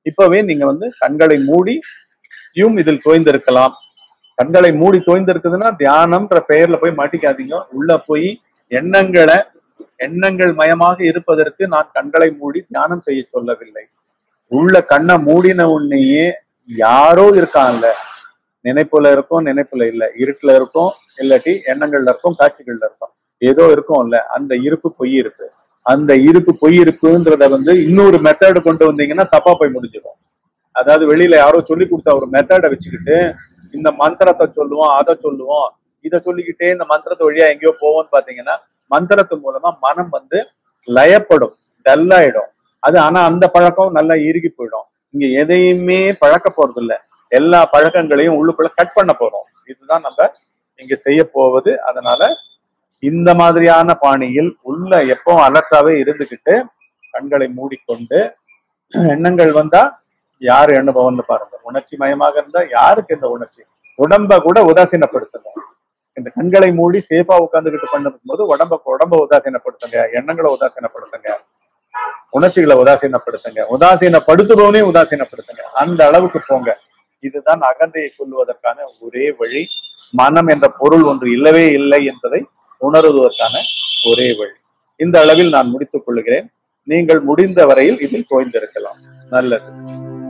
இப்பவே நீங்க வந்து கண்களை மூடியும் இதில் தோய்ந்திருக்கலாம் கண்களை மூடி தோய்ந்திருக்குதுன்னா தியானம்ன்ற பெயர்ல போய் மாட்டிக்காதீங்க உள்ள போய் எண்ணங்களை எண்ணங்கள் மயமாக இருப்பதற்கு நான் கண்களை மூடி தியானம் செய்ய சொல்லவில்லை உள்ள கண்ணை மூடின உடனேயே யாரோ இருக்கான்ல நினைப்புல இருக்கும் நினைப்புல இல்ல இருட்டுல இருக்கும் இல்லாட்டி எண்ணங்கள்ல இருக்கும் காட்சிகள்ல இருக்கும் ஏதோ இருக்கும்ல அந்த இருப்பு பொய் இருப்பு அந்த இருப்பு பொய் இருப்புன்றத வந்து இன்னொரு மெத்தட் கொண்டு வந்தீங்கன்னா தப்பா போய் முடிஞ்சிடும் அதாவது வெளியில யாரோ சொல்லி கொடுத்த ஒரு மெத்தடை வச்சுக்கிட்டு இந்த மந்திரத்தை சொல்லுவோம் அதை சொல்லுவோம் இதை சொல்லிக்கிட்டே இந்த மந்திரத்தை வழியா எங்கேயோ போவோம்னு பாத்தீங்கன்னா மந்திரத்து மூலமா மனம் வந்து லயப்படும் டல்லாயிடும் அது ஆனா அந்த பழக்கம் நல்லா இறுகி போயிடும் இங்க எதையுமே பழக்க போறது இல்ல எல்லா பழக்கங்களையும் உள்ளுக்குள்ள கட் பண்ண போறோம் இதுதான் நம்ம இங்க செய்ய போவது அதனால இந்த மாதிரியான பாணியில் உள்ள எப்பவும் அலர்ட்டாவே இருந்துகிட்டு கண்களை மூடிக்கொண்டு எண்ணங்கள் வந்தா யார் எண்ணுபவன்னு பாருங்க உணர்ச்சி மயமாக இருந்தா யாருக்கு இந்த உணர்ச்சி உடம்ப கூட உதாசீனப்படுத்துங்க இந்த கண்களை மூடி சேஃபா உட்கார்ந்துகிட்டு பண்ணும் போது உடம்ப உடம்ப உதாசீனப்படுத்துங்க எண்ணங்களை உதாசீனப்படுத்துங்க உணர்ச்சிகளை உதாசீனப்படுத்துங்க உதாசீனப்படுத்துபவனே உதாசீனப்படுத்துங்க அந்த அளவுக்கு போங்க இதுதான் அகந்தையை கொள்வதற்கான ஒரே வழி மனம் என்ற பொருள் ஒன்று இல்லவே இல்லை என்பதை உணருவதற்கான ஒரே வழி இந்த அளவில் நான் முடித்துக் கொள்கிறேன் நீங்கள் முடிந்த வரையில் இதில் தோய்ந்திருக்கலாம் நல்லது